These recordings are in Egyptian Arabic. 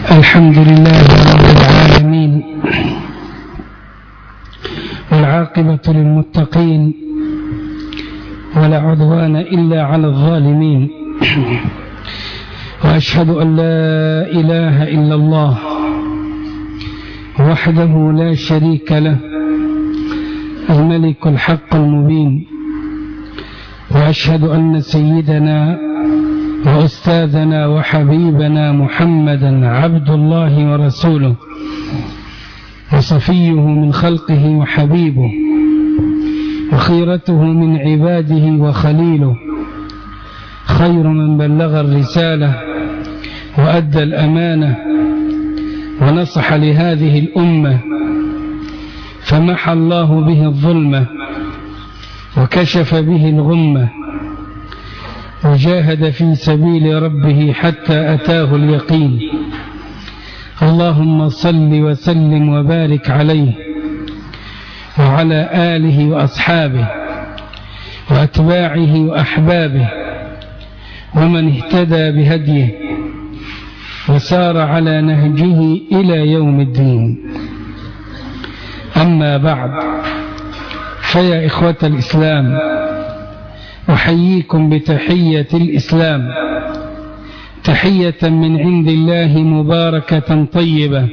الحمد لله رب العالمين والعاقبة للمتقين ولا عدوان إلا على الظالمين وأشهد أن لا إله إلا الله وحده لا شريك له الملك الحق المبين وأشهد أن سيدنا وأستاذنا وحبيبنا محمدا عبد الله ورسوله وصفيه من خلقه وحبيبه وخيرته من عباده وخليله خير من بلغ الرسالة وأدى الأمانة ونصح لهذه الأمة فمحى الله به الظلمة وكشف به الغمة وجاهد في سبيل ربه حتى أتاه اليقين اللهم صل وسلم وبارك عليه وعلى آله وأصحابه وأتباعه وأحبابه ومن اهتدى بهديه وسار على نهجه إلى يوم الدين أما بعد فيا إخوة الإسلام أحييكم بتحية الإسلام تحية من عند الله مباركة طيبة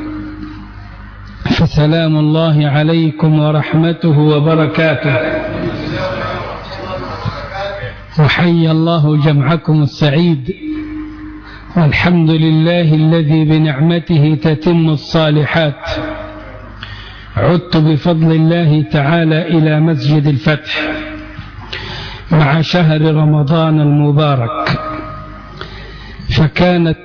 فسلام الله عليكم ورحمته وبركاته وحي الله جمعكم السعيد والحمد لله الذي بنعمته تتم الصالحات عدت بفضل الله تعالى إلى مسجد الفتح مع شهر رمضان المبارك فكانت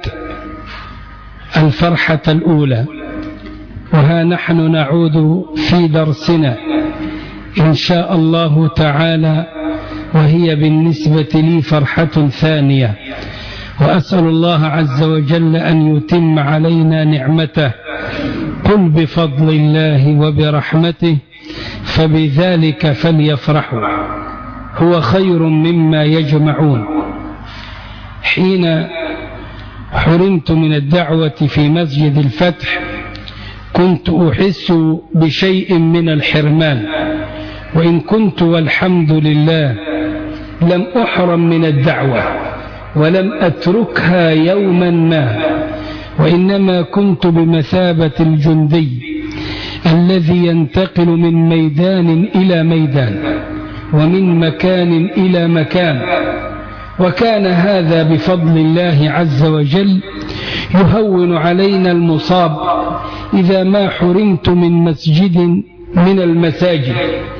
الفرحة الأولى وها نحن نعود في درسنا إن شاء الله تعالى وهي بالنسبة لي فرحة ثانية وأسأل الله عز وجل أن يتم علينا نعمته قل بفضل الله وبرحمته فبذلك فليفرحوا هو خير مما يجمعون حين حرمت من الدعوة في مسجد الفتح كنت أحس بشيء من الحرمان وإن كنت والحمد لله لم أحرم من الدعوة ولم أتركها يوما ما وإنما كنت بمثابة الجندي الذي ينتقل من ميدان إلى ميدان ومن مكان إلى مكان وكان هذا بفضل الله عز وجل يهون علينا المصاب إذا ما حرمت من مسجد من المساجد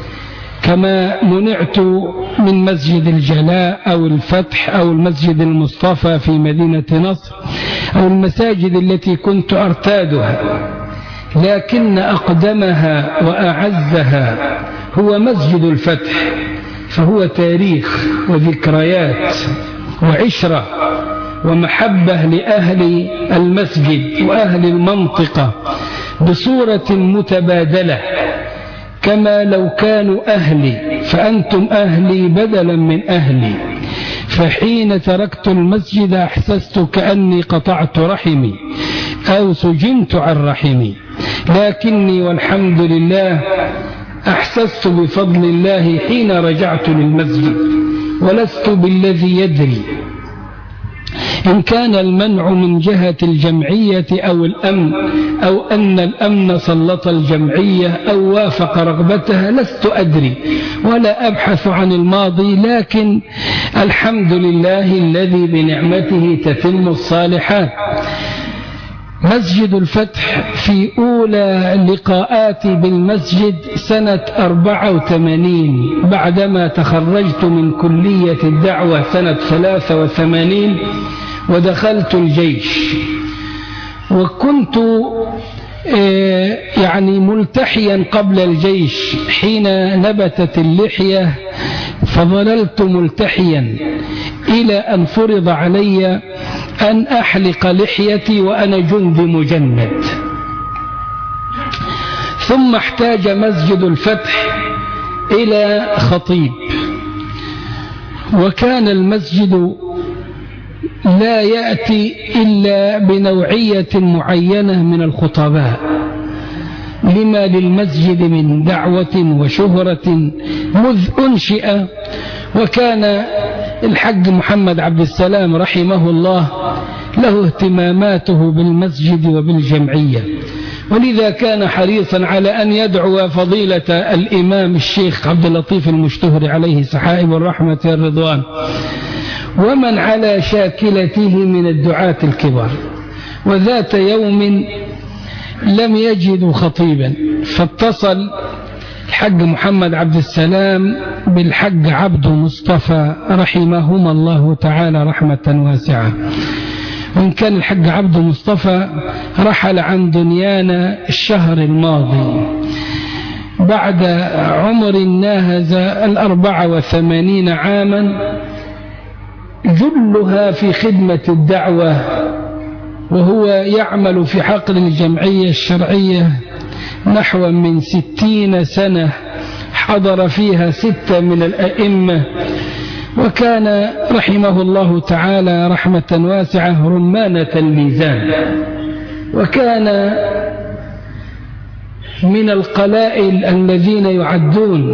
كما منعت من مسجد الجلاء أو الفتح أو المسجد المصطفى في مدينة نصر أو المساجد التي كنت أرتادها لكن أقدمها وأعزها هو مسجد الفتح فهو تاريخ وذكريات وعشرة ومحبة لأهل المسجد وأهل المنطقة بصورة متبادلة كما لو كانوا أهلي فأنتم أهلي بدلا من أهلي فحين تركت المسجد أحسست كأني قطعت رحمي أو سجنت عن رحمي لكني والحمد لله أحسست بفضل الله حين رجعت للمسجد ولست بالذي يدري إن كان المنع من جهة الجمعية أو الأمن أو أن الأمن سلط الجمعية أو وافق رغبتها لست أدري ولا أبحث عن الماضي لكن الحمد لله الذي بنعمته تتم الصالحات مسجد الفتح في أولى لقاءاتي بالمسجد سنة 84 بعدما تخرجت من كلية الدعوة سنة 83 ودخلت الجيش وكنت يعني ملتحيا قبل الجيش حين نبتت اللحية فظللت ملتحيا إلى أن فرض علي أن أحلق لحيتي وأنا جند مجند ثم احتاج مسجد الفتح إلى خطيب وكان المسجد لا يأتي إلا بنوعية معينة من الخطباء لما للمسجد من دعوة وشهرة مذ أنشئ وكان الحج محمد عبد السلام رحمه الله له اهتماماته بالمسجد وبالجمعية ولذا كان حريصا على أن يدعو فضيلة الإمام الشيخ عبد اللطيف المشتهر عليه سحائب الرحمة والرضوان ومن على شاكلته من الدعاة الكبار وذات يوم لم يجدوا خطيبا فاتصل الحج محمد عبد السلام بالحج عبد مصطفى رحمهما الله تعالى رحمة واسعة وإن كان الحج عبد مصطفى رحل عن دنيانا الشهر الماضي بعد عمر ناهز الأربع وثمانين عاما جلها في خدمة الدعوة وهو يعمل في حقل الجمعية الشرعية نحو من ستين سنة حضر فيها ستة من الأئمة وكان رحمه الله تعالى رحمة واسعة رمانة الميزان وكان من القلائل الذين يعدون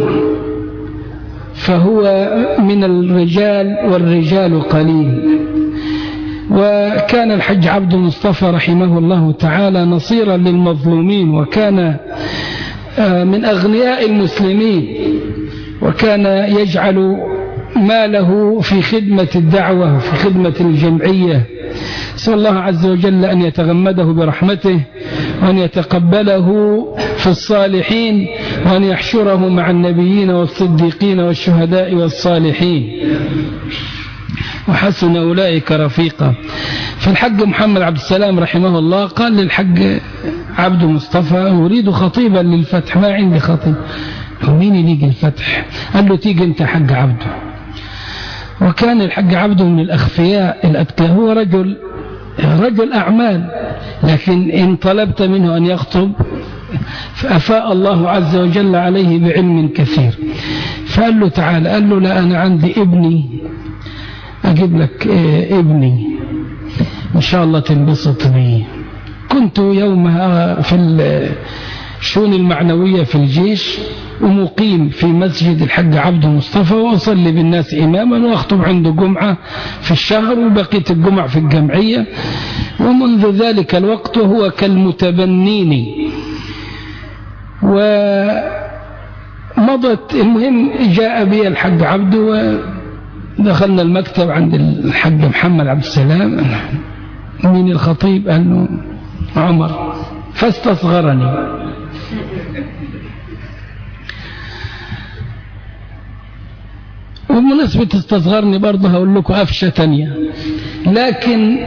فهو من الرجال والرجال قليل وكان الحج عبد المصطفى رحمه الله تعالى نصيرا للمظلومين وكان من أغنياء المسلمين وكان يجعل ماله في خدمة الدعوة وفي خدمة الجمعية نسأل الله عز وجل أن يتغمده برحمته وأن يتقبله في الصالحين وأن يحشره مع النبيين والصديقين والشهداء والصالحين وحسن أولئك رفيقا فالحج محمد عبد السلام رحمه الله قال للحج عبد مصطفى أريد خطيبا للفتح ما عندي خطيب مين يجي الفتح قال له تيجي انت حج عبده وكان الحج عبده من الأخفياء الأتقياء هو رجل رجل أعمال لكن إن طلبت منه أن يخطب فأفاء الله عز وجل عليه بعلم كثير فقال له تعالى قال له لا أنا عندي ابني أجيب لك ابني إن شاء الله تنبسط به كنت يومها في الشؤون المعنوية في الجيش ومقيم في مسجد الحج عبد مصطفى وأصلي بالناس إماما وأخطب عنده جمعة في الشهر وبقيت الجمع في الجمعية ومنذ ذلك الوقت هو كالمتبنين ومضت المهم جاء بي الحج عبد ودخلنا المكتب عند الحج محمد عبد السلام من الخطيب قال له عمر فاستصغرني وبمناسبة استصغرني برضه هقول لكم قفشة تانية لكن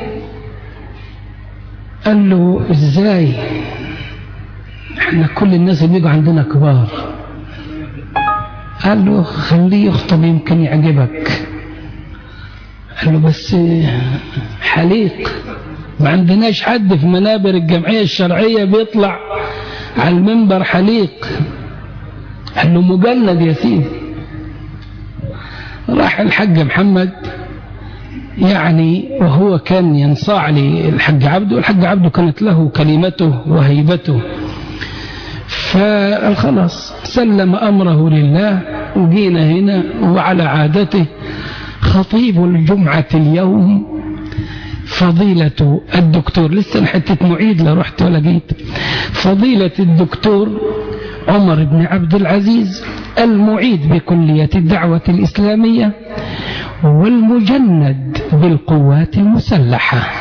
قال له ازاي احنا كل الناس اللي بيجوا عندنا كبار قال له خليه يخطب يمكن يعجبك قال له بس حليق ما عندناش حد في منابر الجمعية الشرعية بيطلع على المنبر حليق قال له مجند يا سيدي راح الحج محمد يعني وهو كان ينصاع للحج عبده الحج عبده كانت له كلمته وهيبته فخلاص سلم أمره لله وجينا هنا وعلى عادته خطيب الجمعة اليوم فضيلة الدكتور لسه حتة معيد لا رحت ولا جيت فضيلة الدكتور عمر بن عبد العزيز المعيد بكلية الدعوة الإسلامية والمجند بالقوات المسلحة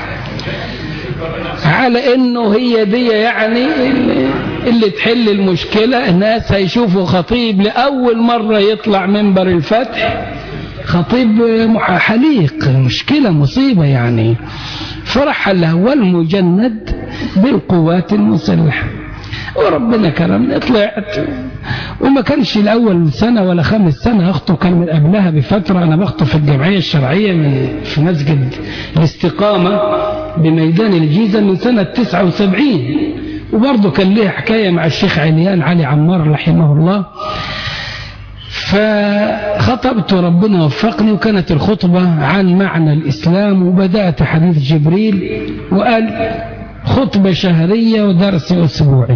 على انه هي دي يعني اللي, اللي تحل المشكلة الناس هيشوفوا خطيب لأول مرة يطلع منبر الفتح خطيب حليق مشكلة مصيبة يعني فرحل له والمجند بالقوات المسلحة وربنا كرمني طلعت وما كانش الأول سنة ولا خمس سنة أخطو كان من قبلها بفترة أنا بخطو في الجمعية الشرعية من في مسجد الاستقامة بميدان الجيزة من سنة 79 وبرضه كان ليه حكاية مع الشيخ عليان علي عمار رحمه الله فخطبت ربنا وفقني وكانت الخطبة عن معنى الإسلام وبدأت حديث جبريل وقال خطبة شهرية ودرس أسبوعي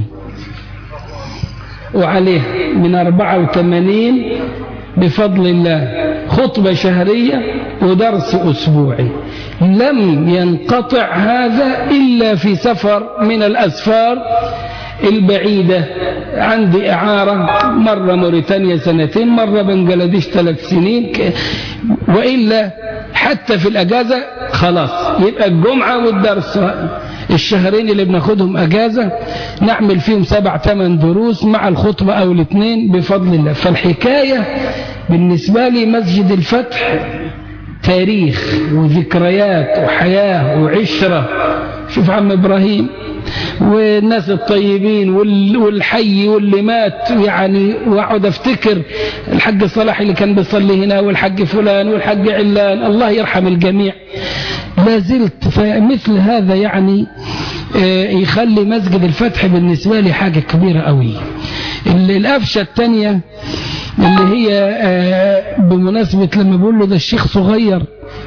وعليه من 84 بفضل الله خطبة شهرية ودرس أسبوعي لم ينقطع هذا إلا في سفر من الأسفار البعيدة عندي إعارة مرة موريتانيا سنتين مرة بنجلاديش ثلاث سنين وإلا حتى في الأجازة خلاص يبقى الجمعة والدرس الشهرين اللي بناخدهم أجازة نعمل فيهم سبع ثمان دروس مع الخطبة أو الاثنين بفضل الله فالحكاية بالنسبة لي مسجد الفتح تاريخ وذكريات وحياة وعشرة شوف عم إبراهيم والناس الطيبين والحي واللي مات يعني واقعد افتكر الحاج صلاح اللي كان بيصلي هنا والحاج فلان والحاج علان الله يرحم الجميع لا زلت فمثل هذا يعني يخلي مسجد الفتح بالنسبة لي حاجة كبيرة قوي القفشة الثانية اللي هي بمناسبة لما بقول له ده الشيخ صغير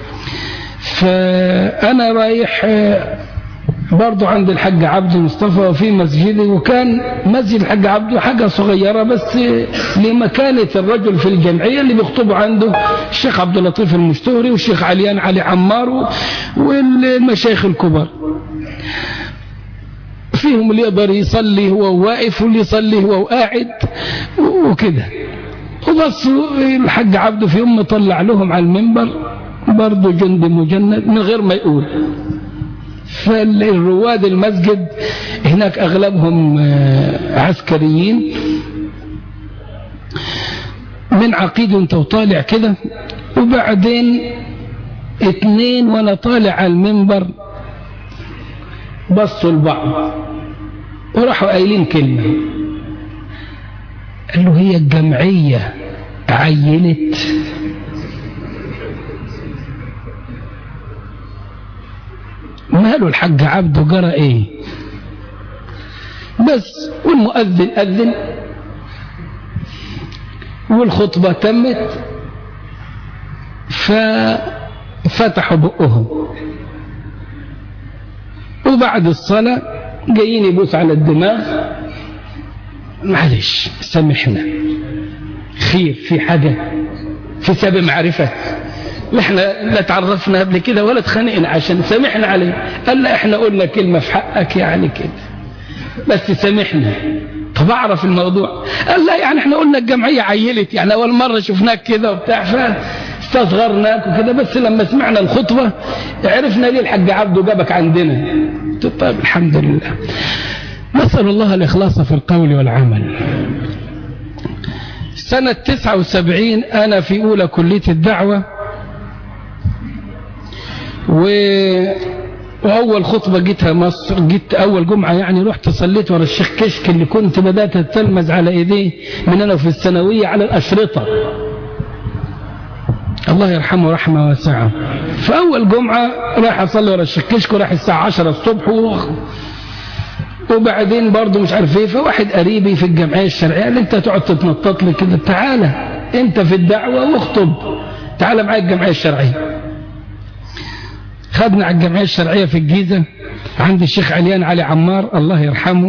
فأنا رايح برضو عند الحاج عبد مصطفى وفي مسجدي وكان مسجد الحاج عبد حاجة صغيرة بس لمكانة الرجل في الجمعية اللي بيخطبوا عنده الشيخ عبد اللطيف المشتوري والشيخ عليان علي عمار والمشايخ الكبار فيهم اللي يقدر يصلي هو واقف واللي يصلي هو قاعد وكده وبس الحاج عبده في يوم طلع لهم على المنبر برضه جند مجند من غير ما يقول فالرواد المسجد هناك أغلبهم عسكريين من عقيد انت وطالع كده وبعدين اتنين وانا طالع على المنبر بصوا لبعض وراحوا قايلين كلمة قال له هي الجمعية عينت ماله الحاج عبده جرى ايه بس والمؤذن أذن والخطبة تمت ففتحوا بقهم وبعد الصلاة جايين يبوس على الدماغ معلش سامحنا خير في حاجة في سبب معرفة احنا لا تعرفنا قبل كده ولا اتخانقنا عشان سامحنا عليه قال لا احنا قلنا كلمة في حقك يعني كده بس سامحنا طب اعرف الموضوع قال لا يعني احنا قلنا الجمعية عيلت يعني اول مرة شفناك كده وبتاع فاستصغرناك وكده بس لما سمعنا الخطبة عرفنا ليه الحاج عبده جابك عندنا طيب الحمد لله نسأل الله الإخلاص في القول والعمل سنة 79 أنا في أولى كلية الدعوة و... وأول خطبة جيتها مصر جيت أول جمعة يعني رحت صليت ورا الشيخ كشك اللي كنت بدأت أتلمذ على إيديه من أنا في الثانوية على الأشرطة الله يرحمه رحمة واسعة فأول جمعة راح أصلي ورا الشيخ كشك وراح الساعة 10 الصبح و... وبعدين برضه مش عارف ايه فواحد قريبي في الجمعية الشرعية قال انت تقعد تتنطط لي كده تعالى انت في الدعوة واخطب تعالى معايا الجمعية الشرعية خدنا على الجمعية الشرعية في الجيزة عند الشيخ عليان علي عمار الله يرحمه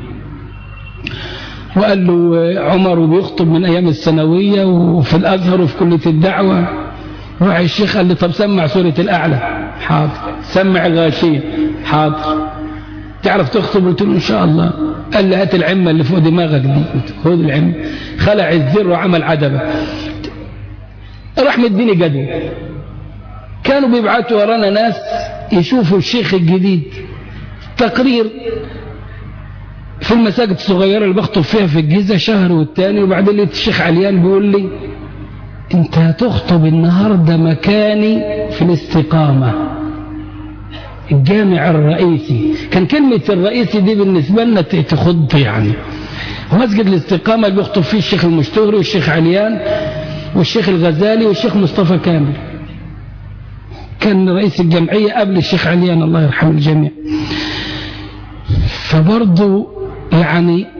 وقال له عمر بيخطب من أيام الثانوية وفي الأزهر وفي كلية الدعوة راح الشيخ قال لي طب سمع سورة الأعلى حاضر سمع الغاشية حاضر تعرف تخطب قلت له إن شاء الله قال لي هات العمة اللي فوق دماغك دي خد العمة خلع الزر وعمل عدبة راح مديني جدول كانوا بيبعتوا ورانا ناس يشوفوا الشيخ الجديد تقرير في المساجد الصغيرة اللي بخطب فيها في الجيزة شهر والتاني وبعدين لقيت الشيخ عليان بيقول لي انت هتخطب النهاردة مكاني في الاستقامة الجامع الرئيسي كان كلمة الرئيسي دي بالنسبة لنا تخض يعني مسجد الاستقامة اللي بيخطب فيه الشيخ المشتوري والشيخ عليان والشيخ الغزالي والشيخ مصطفى كامل كان رئيس الجمعية قبل الشيخ عليان الله يرحم الجميع فبرضه يعني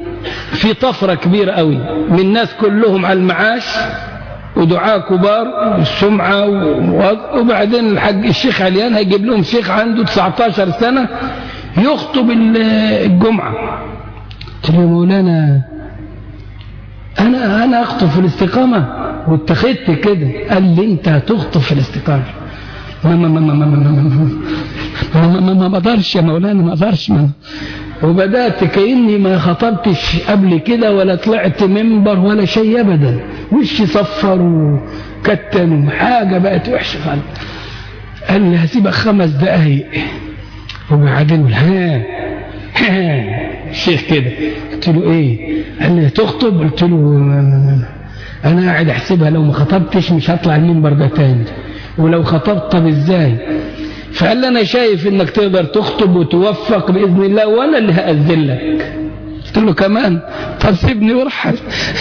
في طفرة كبيرة قوي من الناس كلهم على المعاش ودعاء كبار والسمعة وبعدين الحاج الشيخ عليان هيجيب لهم شيخ عنده 19 سنة يخطب الجمعة قلت له يا مولانا أنا أنا أخطب في الاستقامة واتخذت كده قال لي أنت هتخطب في الاستقامة ما ما ما ما ما ما ما ما ما ما ما اقدرش يا مولانا ما اقدرش ما وبدأت كأني ما خطبتش قبل كده ولا طلعت منبر ولا شيء أبدا وشي صفر وكتم حاجة بقت وحشة خالص قال لي هسيبك خمس دقايق وبعدين ها ها الشيخ كده قلت له ايه قال لي تخطب قلت له انا قاعد احسبها لو ما خطبتش مش هطلع المنبر ده تاني ولو خطبت طب ازاي فقال لي انا شايف انك تقدر تخطب وتوفق باذن الله وانا اللي هاذن لك قلت له كمان طب سيبني وارحل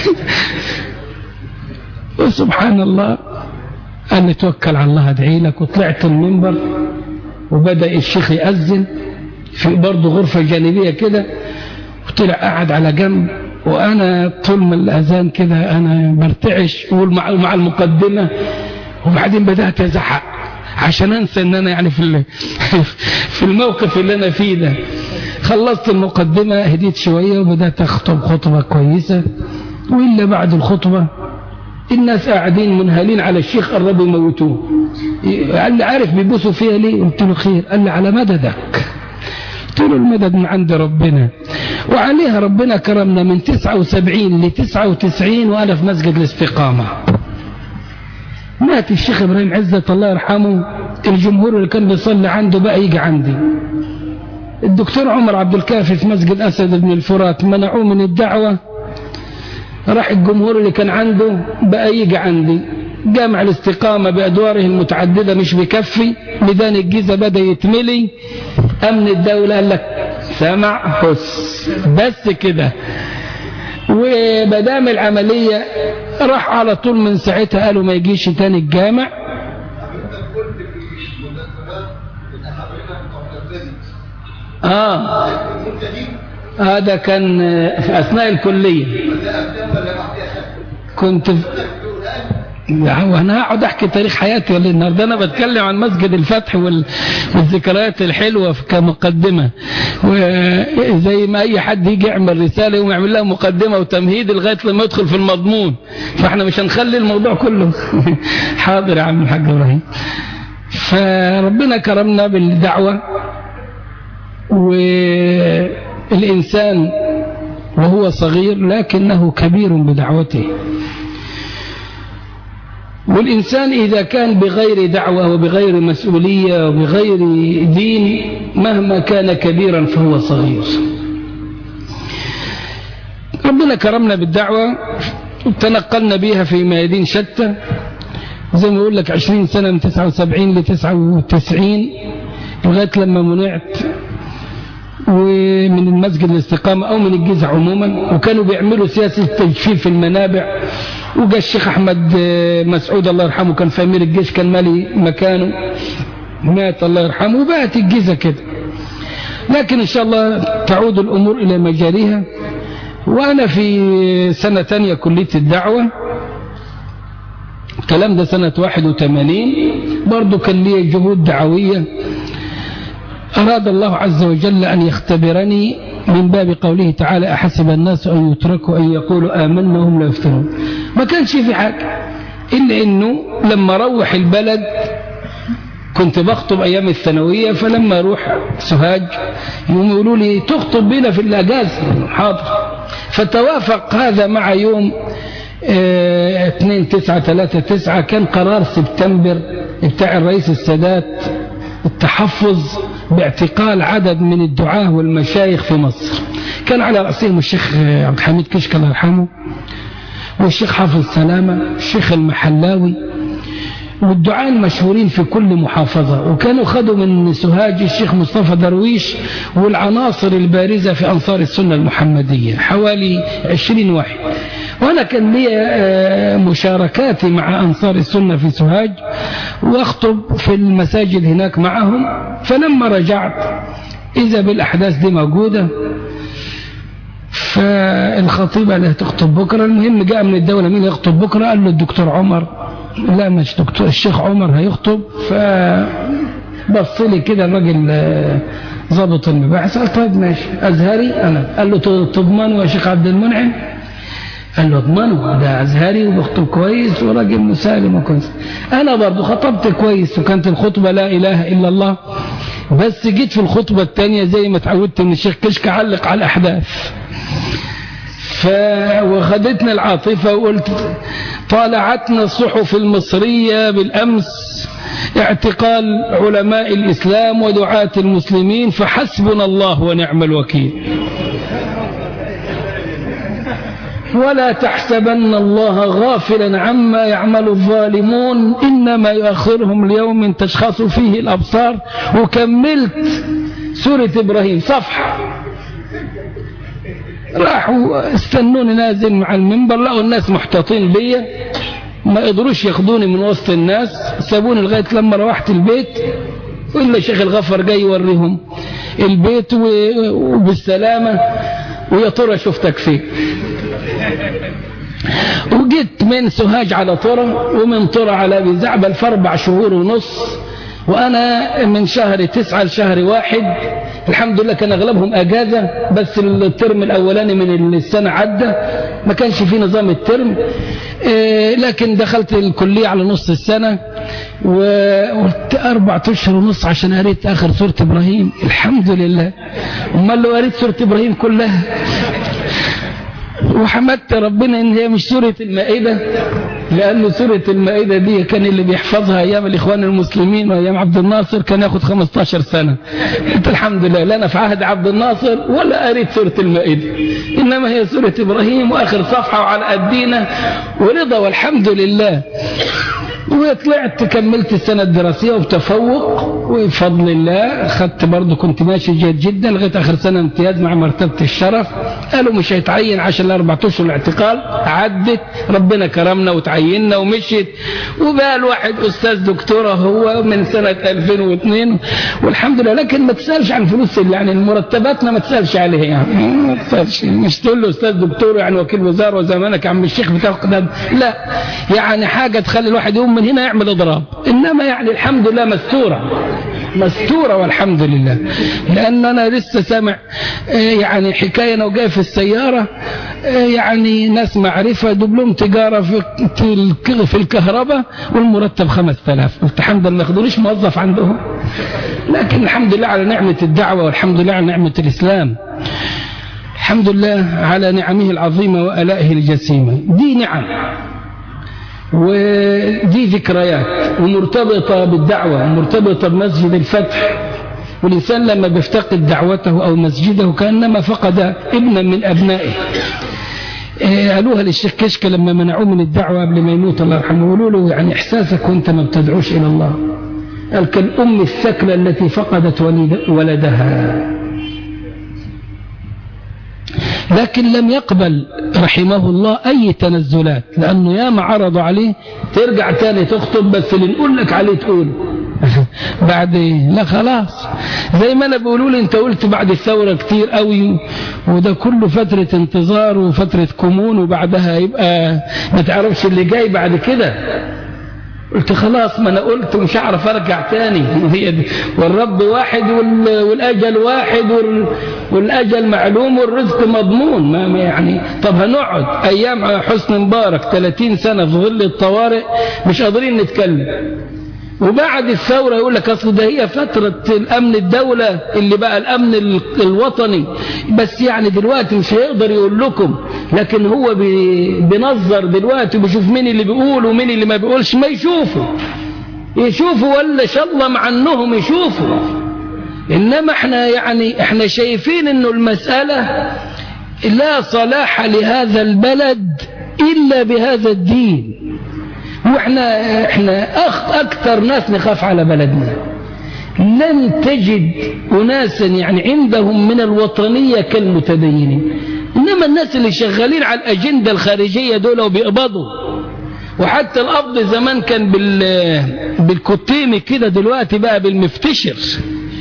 وسبحان الله قال لي توكل على الله ادعي لك وطلعت المنبر وبدا الشيخ ياذن في برضه غرفه جانبيه كده وطلع قاعد على جنب وانا طول ما الاذان كده انا برتعش ومع مع المقدمه وبعدين بدات ازعق عشان انسى ان انا يعني في في الموقف اللي انا فيه ده خلصت المقدمه هديت شويه وبدات اخطب خطبه كويسه والا بعد الخطبه الناس قاعدين منهالين على الشيخ قربوا يموتوه قال لي عارف بيبوسوا فيها ليه قلت له خير قال لي على مددك قلت له المدد من عند ربنا وعليها ربنا كرمنا من 79 ل 99 وانا في مسجد الاستقامه مات الشيخ ابراهيم عزت الله يرحمه الجمهور اللي كان بيصلي عنده بقى يجي عندي الدكتور عمر عبد الكافي في مسجد اسد بن الفرات منعوه من الدعوه راح الجمهور اللي كان عنده بقى يجي عندي جامع الاستقامة بأدواره المتعددة مش بكفي ميدان الجيزة بدأ يتملي أمن الدولة قال لك سمع حس بس كده ومدام العملية راح على طول من ساعتها قالوا ما يجيش تاني الجامع اه هذا كان في أثناء الكلية كنت في وانا هقعد احكي تاريخ حياتي ولا النهارده انا بتكلم عن مسجد الفتح والذكريات الحلوه كمقدمه وزي ما اي حد يجي يعمل رساله يقوم يعمل لها مقدمه وتمهيد لغايه لما يدخل في المضمون فاحنا مش هنخلي الموضوع كله حاضر يا عم الحاج ابراهيم فربنا كرمنا بالدعوه والانسان وهو صغير لكنه كبير بدعوته والإنسان إذا كان بغير دعوة وبغير مسؤولية وبغير دين مهما كان كبيرا فهو صغير ربنا كرمنا بالدعوة تنقلنا بها في ميادين شتى زي ما يقول لك 20 سنة من 79 ل 99 لغاية لما منعت ومن المسجد الاستقامة أو من الجيزة عموما وكانوا بيعملوا سياسة تجفيف في المنابع وجاء الشيخ أحمد مسعود الله يرحمه كان في أمير الجيش كان مالي مكانه مات الله يرحمه وبقت الجيزة كده لكن إن شاء الله تعود الأمور إلى مجاريها وأنا في سنة تانية كلية الدعوة الكلام ده سنة 81 برضو كان لي جهود دعوية أراد الله عز وجل أن يختبرني من باب قوله تعالى أحسب الناس أن يتركوا أن يقولوا آمنا وهم لا يفتنون ما كانش في حاجة إلا أنه لما روح البلد كنت بخطب أيام الثانوية فلما أروح سوهاج يقوموا يقولوا لي تخطب بنا في الأجازة حاضر فتوافق هذا مع يوم 2 9 3 9 كان قرار سبتمبر بتاع الرئيس السادات التحفظ باعتقال عدد من الدعاة والمشايخ في مصر كان على رأسهم الشيخ عبد الحميد كشك الله يرحمه والشيخ حافظ سلامة الشيخ المحلاوي والدعاة المشهورين في كل محافظة وكانوا خدوا من سوهاج الشيخ مصطفى درويش والعناصر البارزة في أنصار السنة المحمدية حوالي عشرين واحد وأنا كان لي مشاركاتي مع أنصار السنة في سوهاج وأخطب في المساجد هناك معهم فلما رجعت إذا بالأحداث دي موجودة ف فالخطيبة اللي هتخطب بكرة المهم جاء من الدولة مين يخطب بكرة قال له الدكتور عمر لا مش دكتور الشيخ عمر هيخطب فبص لي كده الراجل ضابط المباحث قال طيب ماشي أزهري أنا قال له تضمنه يا شيخ عبد المنعم قال له اضمنه ده أزهري وبخطب كويس وراجل مسالم وكويس أنا برضو خطبت كويس وكانت الخطبة لا إله إلا الله بس جيت في الخطبة الثانية زي ما اتعودت من الشيخ كشك علق على الأحداث فوخدتنا العاطفة وقلت طالعتنا الصحف المصرية بالأمس اعتقال علماء الإسلام ودعاة المسلمين فحسبنا الله ونعم الوكيل ولا تحسبن الله غافلا عما يعمل الظالمون إنما يؤخرهم ليوم تشخص فيه الأبصار وكملت سورة إبراهيم صفحة راحوا استنوني نازل مع المنبر لقوا الناس محتاطين بيا ما قدروش ياخدوني من وسط الناس سابوني لغاية لما روحت البيت وإلا شيخ الغفر جاي يوريهم البيت وبالسلامة ويا ترى شفتك فين وجيت من سوهاج على طرة ومن طرة على أبي زعبل في أربع شهور ونص وأنا من شهر تسعة لشهر واحد الحمد لله كان أغلبهم أجازة بس الترم الأولاني من السنة عدى ما كانش في نظام الترم لكن دخلت الكلية على نص السنة وقلت أربعة أشهر ونص عشان قريت آخر سورة إبراهيم الحمد لله أمال لو قريت سورة إبراهيم كلها وحمدت ربنا ان هي مش سورة المائدة لأن سورة المائدة دي كان اللي بيحفظها أيام الإخوان المسلمين وأيام عبد الناصر كان ياخد 15 سنة قلت الحمد لله لا أنا في عهد عبد الناصر ولا قريت سورة المائدة إنما هي سورة إبراهيم وآخر صفحة وعلى قدينا ورضا والحمد لله وطلعت كملت السنة الدراسية وبتفوق وبفضل الله خدت برضه كنت ماشي جيد جدا لغاية آخر سنة امتياز مع مرتبة الشرف قالوا مش هيتعين عشان الأربع أشهر الاعتقال عدت ربنا كرمنا وتعيننا ومشيت وبقى الواحد أستاذ دكتورة هو من سنة 2002 والحمد لله لكن ما تسألش عن فلوس يعني المرتباتنا ما تسألش عليها يعني ما تسألش مش تقول له أستاذ دكتور يعني وكيل وزارة وزمانك عم الشيخ بتاخد لا يعني حاجة تخلي الواحد يقوم من هنا يعمل اضراب انما يعني الحمد لله مستورة مستورة والحمد لله لان انا لسه سامع يعني حكاية انا وجاي في السيارة يعني ناس معرفة دبلوم تجارة في في الكهرباء والمرتب 5000 قلت الحمد لله ما ياخدونيش موظف عندهم لكن الحمد لله على نعمة الدعوة والحمد لله على نعمة الإسلام الحمد لله على نعمه العظيمة وآلائه الجسيمة دي نعم ودي ذكريات ومرتبطة بالدعوة ومرتبطة بمسجد الفتح والإنسان لما بيفتقد دعوته أو مسجده كأنما فقد ابنا من أبنائه قالوها للشيخ كشك لما منعوه من الدعوة قبل ما يموت الله يرحمه قالوا له يعني إحساسك وأنت ما بتدعوش إلى الله قال كالأم الثكلة التي فقدت ولدها لكن لم يقبل رحمه الله أي تنزلات لأنه ياما عرضوا عليه ترجع تاني تخطب بس اللي نقول لك عليه تقول بعد لا خلاص زي ما انا بقولوا لي انت قلت بعد الثورة كتير قوي وده كله فترة انتظار وفترة كمون وبعدها يبقى ما تعرفش اللي جاي بعد كده قلت خلاص ما انا قلت مش هعرف ارجع تاني هي دي والرب واحد والاجل واحد والاجل معلوم والرزق مضمون ما يعني طب هنقعد ايام حسن مبارك 30 سنه في ظل الطوارئ مش قادرين نتكلم وبعد الثورة يقول لك أصل ده هي فترة الأمن الدولة اللي بقى الأمن الوطني بس يعني دلوقتي مش هيقدر يقول لكم لكن هو بينظر دلوقتي وبيشوف مين اللي بيقول ومين اللي ما بيقولش ما يشوفوا يشوفوا ولا شاء الله مع أنهم يشوفوا إنما احنا يعني احنا شايفين انه المسألة لا صلاح لهذا البلد إلا بهذا الدين واحنا احنا اكثر ناس نخاف على بلدنا لن تجد اناسا يعني عندهم من الوطنية كالمتدينين انما الناس اللي شغالين على الاجندة الخارجية دول وبيقبضوا وحتى القبض زمان كان بال بالكتيمي كده دلوقتي بقى بالمفتشر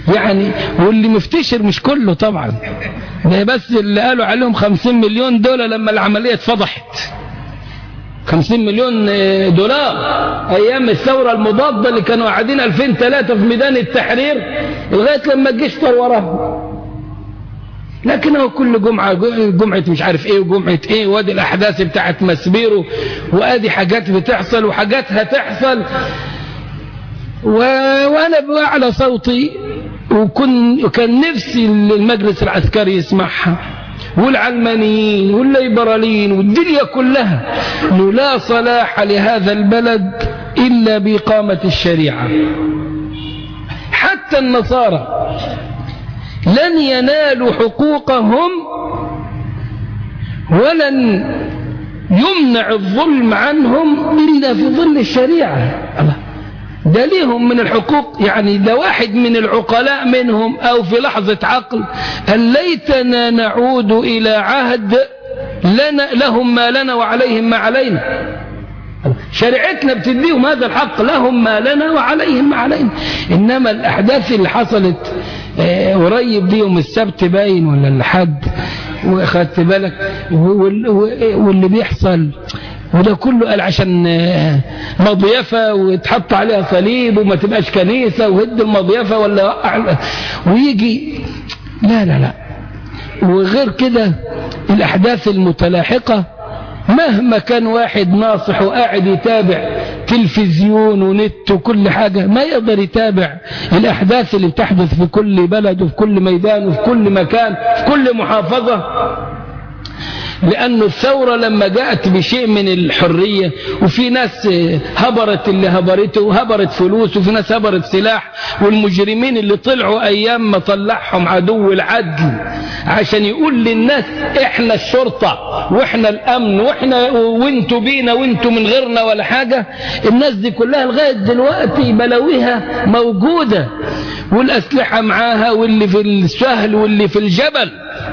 يعني واللي مفتشر مش كله طبعا ده بس اللي قالوا عليهم 50 مليون دولار لما العملية اتفضحت 50 مليون دولار ايام الثورة المضادة اللي كانوا قاعدين 2003 في ميدان التحرير لغاية لما الجيش طار وراهم لكن هو كل جمعة جمعة مش عارف ايه وجمعة ايه وادي الاحداث بتاعت مسبيرو وادي حاجات بتحصل وحاجات هتحصل و... وانا بأعلى صوتي وكن وكان نفسي المجلس العسكري يسمعها والعلمانيين والليبراليين والدنيا كلها انه لا صلاح لهذا البلد الا باقامه الشريعه حتى النصارى لن ينالوا حقوقهم ولن يمنع الظلم عنهم الا في ظل الشريعه الله ده ليهم من الحقوق يعني ده واحد من العقلاء منهم او في لحظة عقل أن ليتنا نعود الى عهد لنا لهم ما لنا وعليهم ما علينا شريعتنا بتديهم هذا الحق لهم ما لنا وعليهم ما علينا انما الاحداث اللي حصلت قريب دي يوم السبت باين ولا الحد واخدت بالك واللي بيحصل وده كله قال عشان مضيفة وتحط عليها صليب وما تبقاش كنيسة وهد المضيفة ولا ويجي لا لا لا وغير كده الأحداث المتلاحقة مهما كان واحد ناصح وقاعد يتابع تلفزيون ونت وكل حاجة ما يقدر يتابع الأحداث اللي بتحدث في كل بلد وفي كل ميدان وفي كل مكان في كل محافظة لأن الثورة لما جاءت بشيء من الحرية وفي ناس هبرت اللي هبرته وهبرت فلوس وفي ناس هبرت سلاح والمجرمين اللي طلعوا أيام ما طلعهم عدو العدل عشان يقول للناس احنا الشرطة واحنا الأمن واحنا وانتوا بينا وانتوا من غيرنا ولا حاجة الناس دي كلها لغاية دلوقتي بلاويها موجودة والأسلحة معاها واللي في السهل واللي في الجبل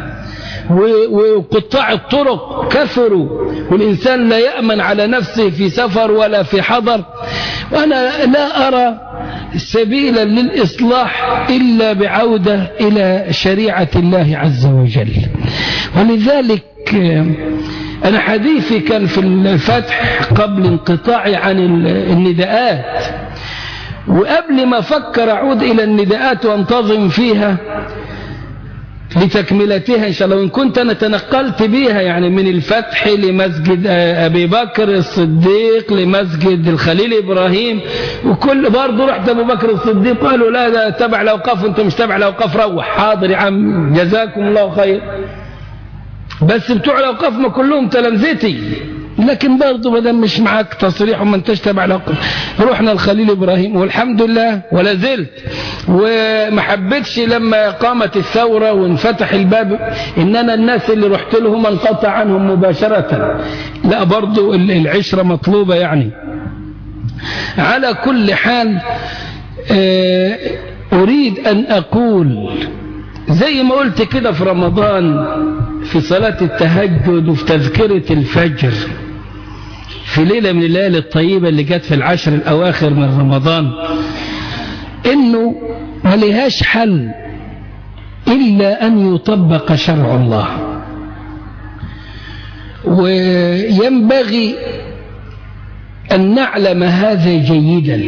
وقطاع الطرق كثروا والإنسان لا يأمن على نفسه في سفر ولا في حضر وأنا لا أرى سبيلا للإصلاح إلا بعودة إلى شريعة الله عز وجل ولذلك أنا حديثي كان في الفتح قبل انقطاعي عن النداءات وقبل ما أفكر أعود إلى النداءات وانتظم فيها لتكملتها إن شاء الله وإن كنت أنا تنقلت بيها يعني من الفتح لمسجد أبي بكر الصديق لمسجد الخليل إبراهيم وكل برضه رحت أبو بكر الصديق قالوا لا ده تبع الأوقاف وأنت مش تبع الأوقاف روح حاضر يا عم جزاكم الله خير بس بتوع الأوقاف ما كلهم تلامذتي لكن برضه ما دام مش معاك تصريح وما انتش تبع الأوقاف رحنا الخليل إبراهيم والحمد لله ولا زلت وما حبيتش لما قامت الثورة وانفتح الباب ان انا الناس اللي رحت لهم انقطع عنهم مباشرة لا برضو العشرة مطلوبة يعني على كل حال اريد ان اقول زي ما قلت كده في رمضان في صلاة التهجد وفي تذكرة الفجر في ليلة من الليالي الطيبة اللي جت في العشر الأواخر من رمضان إنه ما لهاش حل إلا أن يطبق شرع الله وينبغي أن نعلم هذا جيدا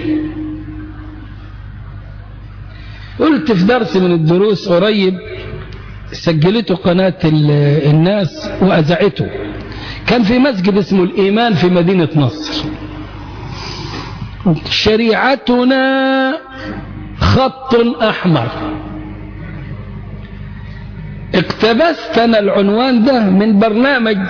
قلت في درس من الدروس قريب سجلته قناة الناس وأذعته كان في مسجد اسمه الإيمان في مدينة نصر شريعتنا خط أحمر اقتبست أنا العنوان ده من برنامج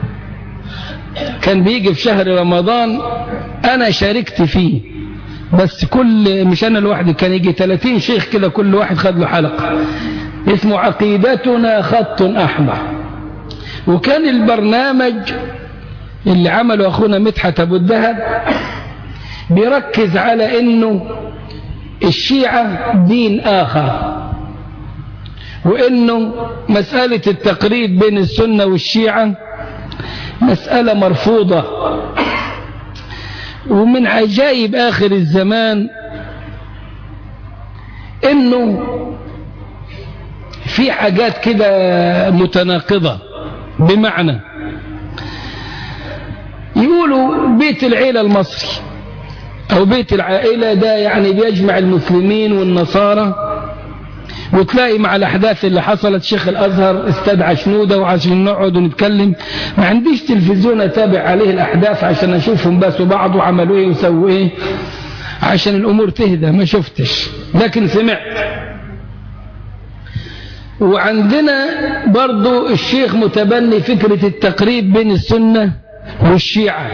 كان بيجي في شهر رمضان أنا شاركت فيه بس كل مش أنا لوحدي كان يجي 30 شيخ كده كل واحد خد له حلقة اسمه عقيدتنا خط أحمر وكان البرنامج اللي عمله أخونا مدحت أبو الدهب بيركز على انه الشيعة دين آخر وانه مسألة التقريب بين السنة والشيعة مسألة مرفوضة ومن عجائب آخر الزمان انه في حاجات كده متناقضة بمعنى يقولوا بيت العيلة المصري أو بيت العائلة ده يعني بيجمع المسلمين والنصارى وتلاقي مع الأحداث اللي حصلت شيخ الأزهر استدعى شنودة وعشان نقعد ونتكلم ما عنديش تلفزيون أتابع عليه الأحداث عشان أشوفهم باسوا بعض وعملوا إيه وسووا إيه عشان الأمور تهدى ما شفتش لكن سمعت وعندنا برضو الشيخ متبني فكرة التقريب بين السنة والشيعة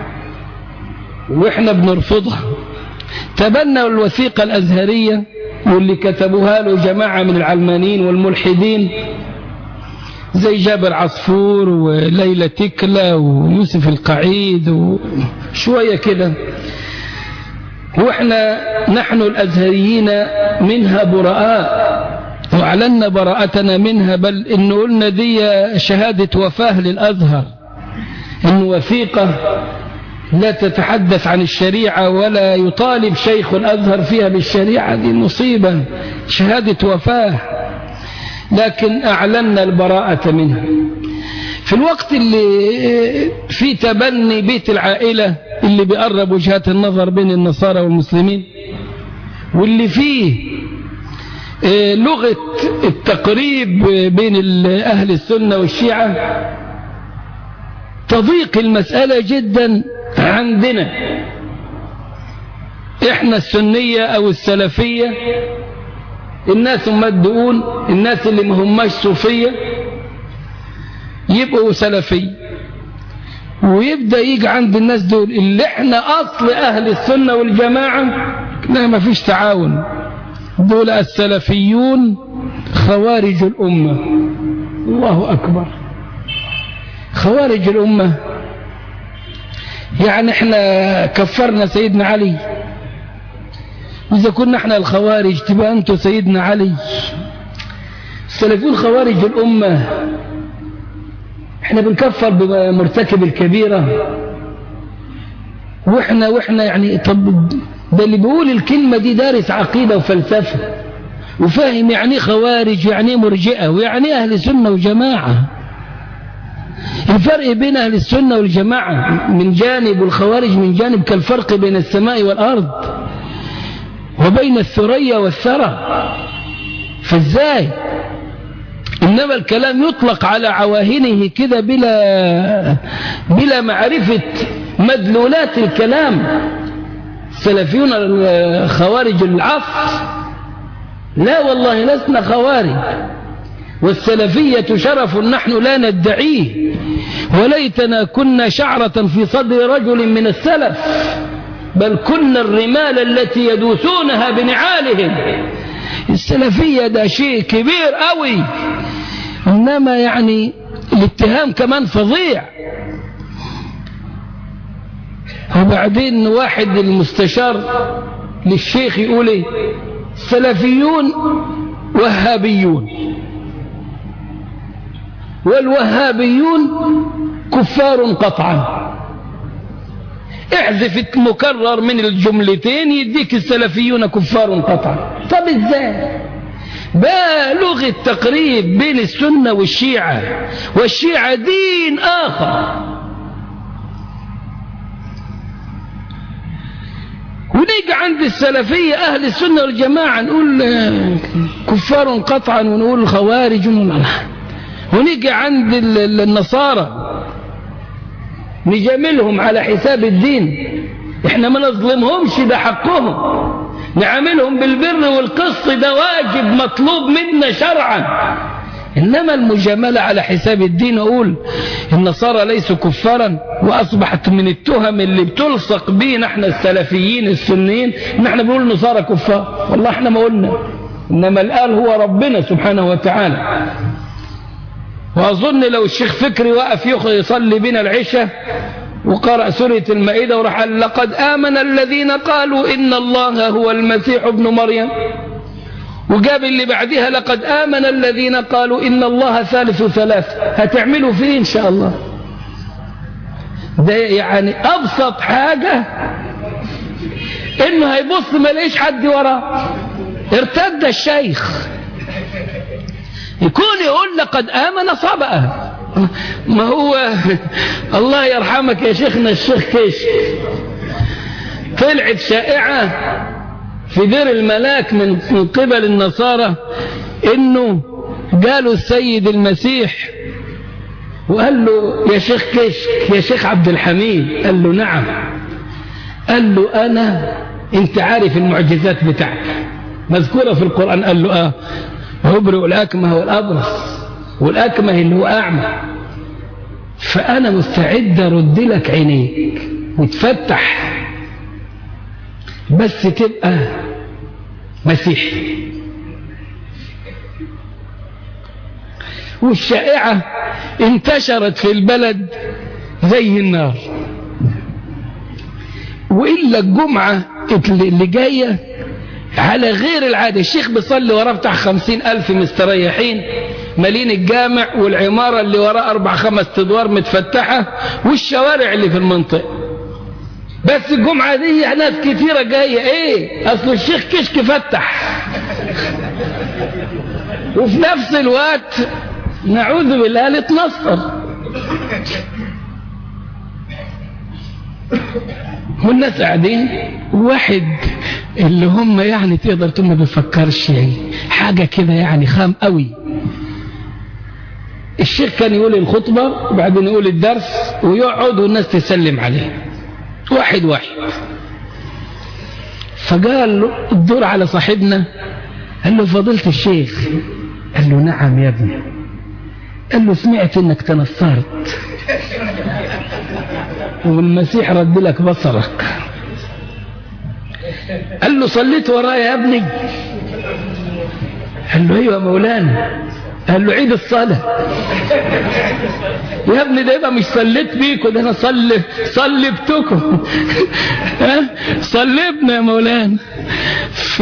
واحنا بنرفضها تبنوا الوثيقة الأزهرية واللي كتبوها له جماعة من العلمانيين والملحدين زي جابر عصفور وليلى تكلا ويوسف القعيد وشوية كده واحنا نحن الأزهريين منها براء وأعلنا براءتنا منها بل إن قلنا دي شهادة وفاه للأزهر إن وثيقة لا تتحدث عن الشريعة ولا يطالب شيخ الأزهر فيها بالشريعة دي مصيبة شهادة وفاه لكن أعلنا البراءة منها في الوقت اللي في تبني بيت العائلة اللي بيقرب وجهات النظر بين النصارى والمسلمين واللي فيه لغة التقريب بين أهل السنة والشيعة تضيق المسألة جدا عندنا احنا السنية او السلفية الناس مدقون الناس اللي ما هماش صوفية يبقوا سلفي ويبدأ يجي عند الناس دول اللي احنا اصل اهل السنة والجماعة لا ما فيش تعاون دول السلفيون خوارج الامة الله اكبر خوارج الامة يعني احنا كفرنا سيدنا علي إذا كنا احنا الخوارج تبقى أنتوا سيدنا علي السلفيون خوارج الأمة احنا بنكفر بمرتكب الكبيرة واحنا واحنا يعني طب ده اللي بيقول الكلمة دي دارس عقيدة وفلسفة وفاهم يعني خوارج يعني مرجئة ويعني أهل سنة وجماعة الفرق بين أهل السنة والجماعة من جانب والخوارج من جانب كالفرق بين السماء والأرض وبين الثريا والثرى فازاي إنما الكلام يطلق على عواهنه كده بلا بلا معرفة مدلولات الكلام سلفيون خوارج العصر لا والله لسنا خوارج والسلفية شرف نحن لا ندعيه وليتنا كنا شعرة في صدر رجل من السلف بل كنا الرمال التي يدوسونها بنعالهم السلفية ده شيء كبير قوي إنما يعني الاتهام كمان فظيع وبعدين واحد المستشار للشيخ يقول ايه السلفيون وهابيون والوهابيون كفار قطعا احذف المكرر من الجملتين يديك السلفيون كفار قطعا طب ازاي بقى لغة تقريب بين السنة والشيعة والشيعة دين آخر ونيجي عند السلفية أهل السنة والجماعة نقول كفار قطعا ونقول خوارج ونقول ونيجي عند النصارى نجاملهم على حساب الدين احنا ما نظلمهمش ده حقهم نعاملهم بالبر والقسط ده واجب مطلوب منا شرعا إنما المجاملة على حساب الدين أقول النصارى ليسوا كفارا وأصبحت من التهم اللي بتلصق بينا احنا السلفيين السنيين ان احنا بنقول النصارى كفار والله احنا ما قلنا إنما الآن هو ربنا سبحانه وتعالى وأظن لو الشيخ فكري وقف يصلي بنا العشاء وقرأ سورة المائدة وراح قال لقد آمن الذين قالوا إن الله هو المسيح ابن مريم وجاب اللي بعدها لقد آمن الذين قالوا إن الله ثالث ثلاث هتعملوا فيه إن شاء الله ده يعني أبسط حاجة إنه هيبص ما لقيش حد وراه ارتد الشيخ يكون يقول لقد آمن صبأ ما هو الله يرحمك يا شيخنا الشيخ كيش طلعت شائعة في دير الملاك من قبل النصارى انه قالوا السيد المسيح وقال له يا شيخ كشك يا شيخ عبد الحميد قال له نعم قال له انا انت عارف المعجزات بتاعتي مذكورة في القرآن قال له اه هبرئ الأكمه والأبرص والأكمه اللي هو أعمى فأنا مستعد أرد لك عينيك وتفتح بس تبقى مسيحي والشائعة انتشرت في البلد زي النار وإلا الجمعة اللي جاية على غير العادة الشيخ بيصلي وراه بتاع خمسين ألف مستريحين مالين الجامع والعمارة اللي وراه أربع خمس أدوار متفتحة والشوارع اللي في المنطقة بس الجمعة دي ناس كتيرة جاية ايه اصل الشيخ كشك فتح وفي نفس الوقت نعوذ بالله نتنصر والناس قاعدين واحد اللي هم يعني تقدر تقول ما بيفكرش يعني حاجة كده يعني خام قوي الشيخ كان يقول الخطبة وبعدين يقول الدرس ويقعد والناس تسلم عليه واحد واحد فقال له الدور على صاحبنا قال له فضيلة الشيخ قال له نعم يا ابني قال له سمعت انك تنصرت والمسيح رد لك بصرك قال له صليت ورايا يا ابني قال له ايوه مولانا قال له عيد الصلاة يا ابني ده يبقى مش صليت بيكم ده انا صلي صلبتكم ها صلبنا يا مولانا ف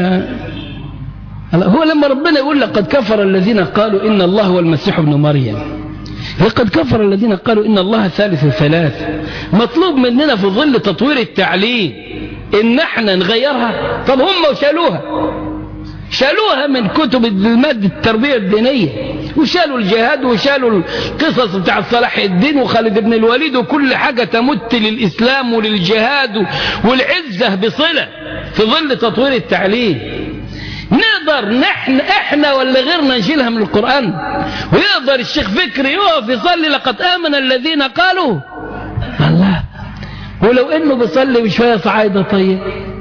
هو لما ربنا يقول لقد كفر الذين قالوا إن الله هو المسيح ابن مريم لقد كفر الذين قالوا إن الله ثالث ثلاث مطلوب مننا في ظل تطوير التعليم إن احنا نغيرها طب هم وشالوها شالوها من كتب المادة التربية الدينية وشالوا الجهاد وشالوا القصص بتاع صلاح الدين وخالد بن الوليد وكل حاجة تمت للإسلام وللجهاد والعزة بصلة في ظل تطوير التعليم نقدر نحن احنا ولا غيرنا نشيلها من القرآن ويقدر الشيخ فكري يقف يصلي لقد آمن الذين قالوا الله ولو انه بيصلي بشوية صعايدة طيب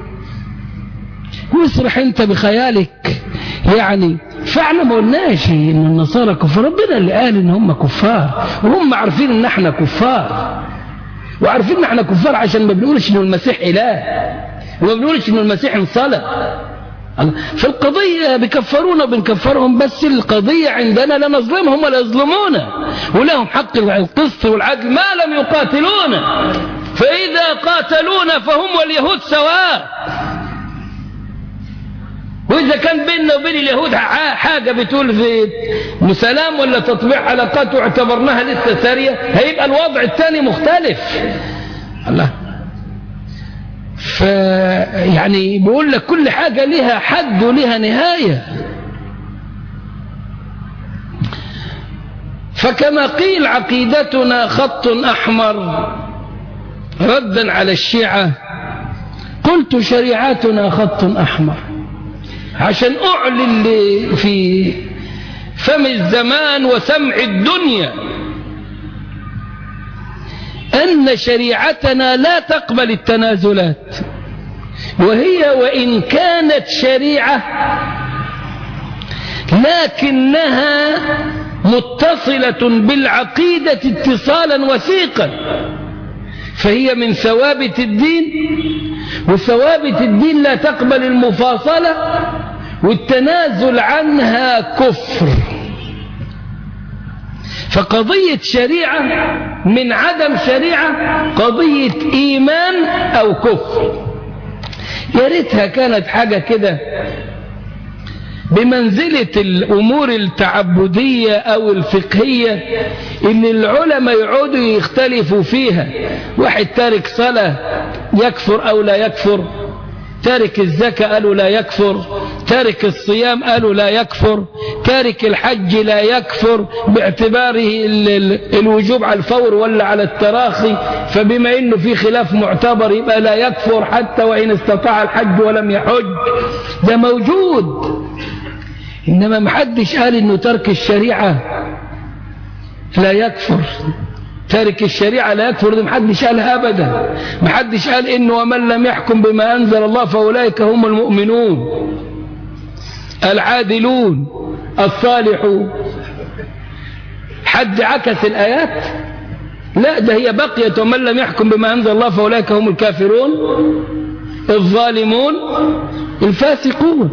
واسرح انت بخيالك يعني فاحنا ما قلناش ان النصارى كفار ربنا اللي قال ان هم كفار وهم عارفين ان احنا كفار وعارفين ان احنا كفار عشان ما بنقولش ان المسيح اله وما بنقولش ان المسيح انصلب في القضية بكفرونا وبنكفرهم بس القضية عندنا لا نظلمهم ولا يظلمونا ولهم حق القسط والعدل ما لم يقاتلونا فإذا قاتلونا فهم واليهود سواء وإذا كان بيننا وبين اليهود حاجة بتقول في مسلام ولا تطبيع علاقات واعتبرناها لسه سارية هيبقى الوضع الثاني مختلف الله ف يعني بيقول لك كل حاجة لها حد ولها نهاية فكما قيل عقيدتنا خط أحمر ردا على الشيعة قلت شريعتنا خط أحمر عشان أعلن في فم الزمان وسمع الدنيا أن شريعتنا لا تقبل التنازلات وهي وإن كانت شريعة لكنها متصلة بالعقيدة اتصالا وثيقا فهي من ثوابت الدين وثوابت الدين لا تقبل المفاصلة والتنازل عنها كفر فقضية شريعة من عدم شريعة قضية إيمان أو كفر يا ريتها كانت حاجة كده بمنزلة الأمور التعبدية أو الفقهية اللي العلماء يقعدوا يختلفوا فيها واحد تارك صلاة يكفر أو لا يكفر تارك الزكاة قالوا لا يكفر تارك الصيام قالوا لا يكفر تارك الحج لا يكفر باعتباره ال ال الوجوب على الفور ولا على التراخي فبما انه في خلاف معتبر يبقى لا يكفر حتى وان استطاع الحج ولم يحج ده موجود انما محدش قال انه ترك الشريعة لا يكفر تارك الشريعة لا يكفر دي محدش قالها أبدا محدش قال إنه ومن لم يحكم بما أنزل الله فأولئك هم المؤمنون العادلون الصالحون حد عكس الآيات لا ده هي بقيت ومن لم يحكم بما أنزل الله فأولئك هم الكافرون الظالمون الفاسقون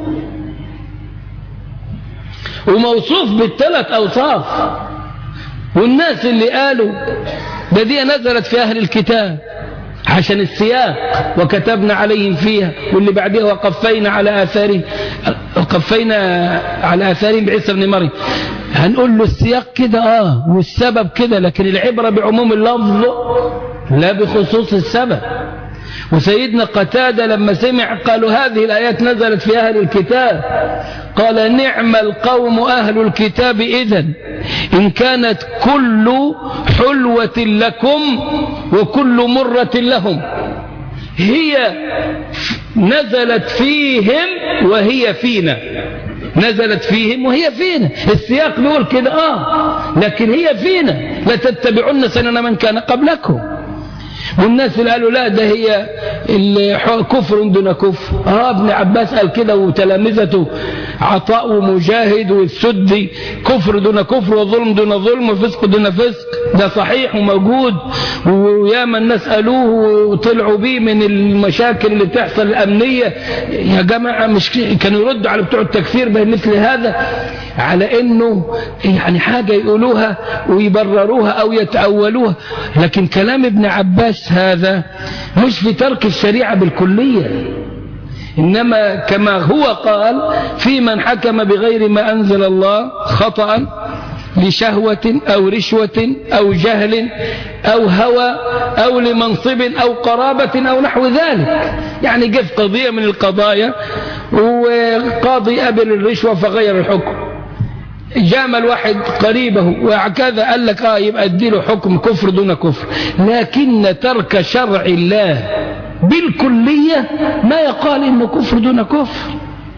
وموصوف بالثلاث أوصاف والناس اللي قالوا ده دي نزلت في أهل الكتاب عشان السياق وكتبنا عليهم فيها واللي بعدها وقفينا على آثارهم وقفينا على آثارهم بعيسى بن مريم هنقول له السياق كده اه والسبب كده لكن العبرة بعموم اللفظ لا بخصوص السبب وسيدنا قتادة لما سمع قالوا هذه الآيات نزلت في أهل الكتاب قال نعم القوم أهل الكتاب إذن إن كانت كل حلوة لكم وكل مرة لهم هي نزلت فيهم وهي فينا نزلت فيهم وهي فينا السياق بيقول كده آه لكن هي فينا لا تتبعون سنن من كان قبلكم والناس اللي قالوا لا ده هي كفر دون كفر اه ابن عباس قال كده وتلامذته عطاء ومجاهد والسدي كفر دون كفر وظلم دون ظلم وفسق دون فسق ده صحيح وموجود وياما الناس قالوه وطلعوا بيه من المشاكل اللي بتحصل الأمنية يا جماعة مش كانوا يردوا على بتوع التكفير بمثل هذا على انه يعني حاجة يقولوها ويبرروها او يتأولوها لكن كلام ابن عباس هذا مش في ترك الشريعة بالكلية إنما كما هو قال في من حكم بغير ما أنزل الله خطأ لشهوة أو رشوة أو جهل أو هوى أو لمنصب أو قرابة أو نحو ذلك يعني جف قضية من القضايا وقاضي قبل الرشوة فغير الحكم جامل واحد قريبه وكذا قال لك اه يبقى اديله حكم كفر دون كفر لكن ترك شرع الله بالكلية ما يقال انه كفر دون كفر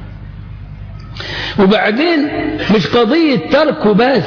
وبعدين مش قضية تركه بس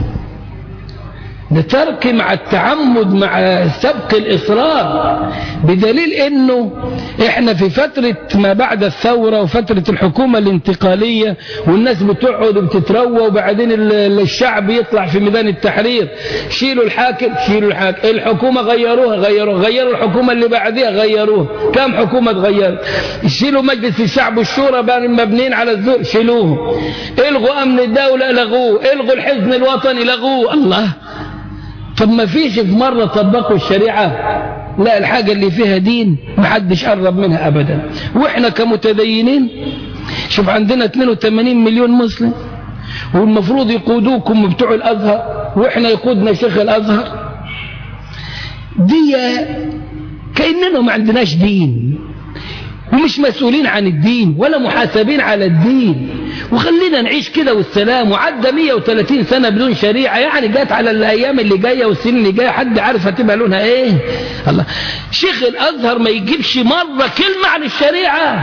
ده ترك مع التعمد مع سبق الإصرار بدليل انه احنا في فترة ما بعد الثورة وفترة الحكومة الانتقالية والناس بتقعد وبتتروى وبعدين الشعب يطلع في ميدان التحرير شيلوا الحاكم شيلوا الحاكم الحكومة غيروها غيروها غيروا الحكومة اللي بعدها غيروها كم حكومة اتغيرت شيلوا مجلس الشعب والشورى مبنيين على الزور شيلوه الغوا امن الدولة لغوه الغوا الحزن الوطني لغوه الله طب ما فيش في مرة طبقوا الشريعة لا الحاجة اللي فيها دين محدش قرب منها أبدا وإحنا كمتدينين شوف عندنا 82 مليون مسلم والمفروض يقودوكم بتوع الأزهر وإحنا يقودنا شيخ الأزهر دي كأننا ما عندناش دين ومش مسؤولين عن الدين ولا محاسبين على الدين وخلينا نعيش كده والسلام وعدى 130 سنة بدون شريعة يعني جات على الأيام اللي جاية والسنين اللي جاية حد عارف هتبقى لونها ايه الله شيخ الأزهر ما يجيبش مرة كلمة عن الشريعة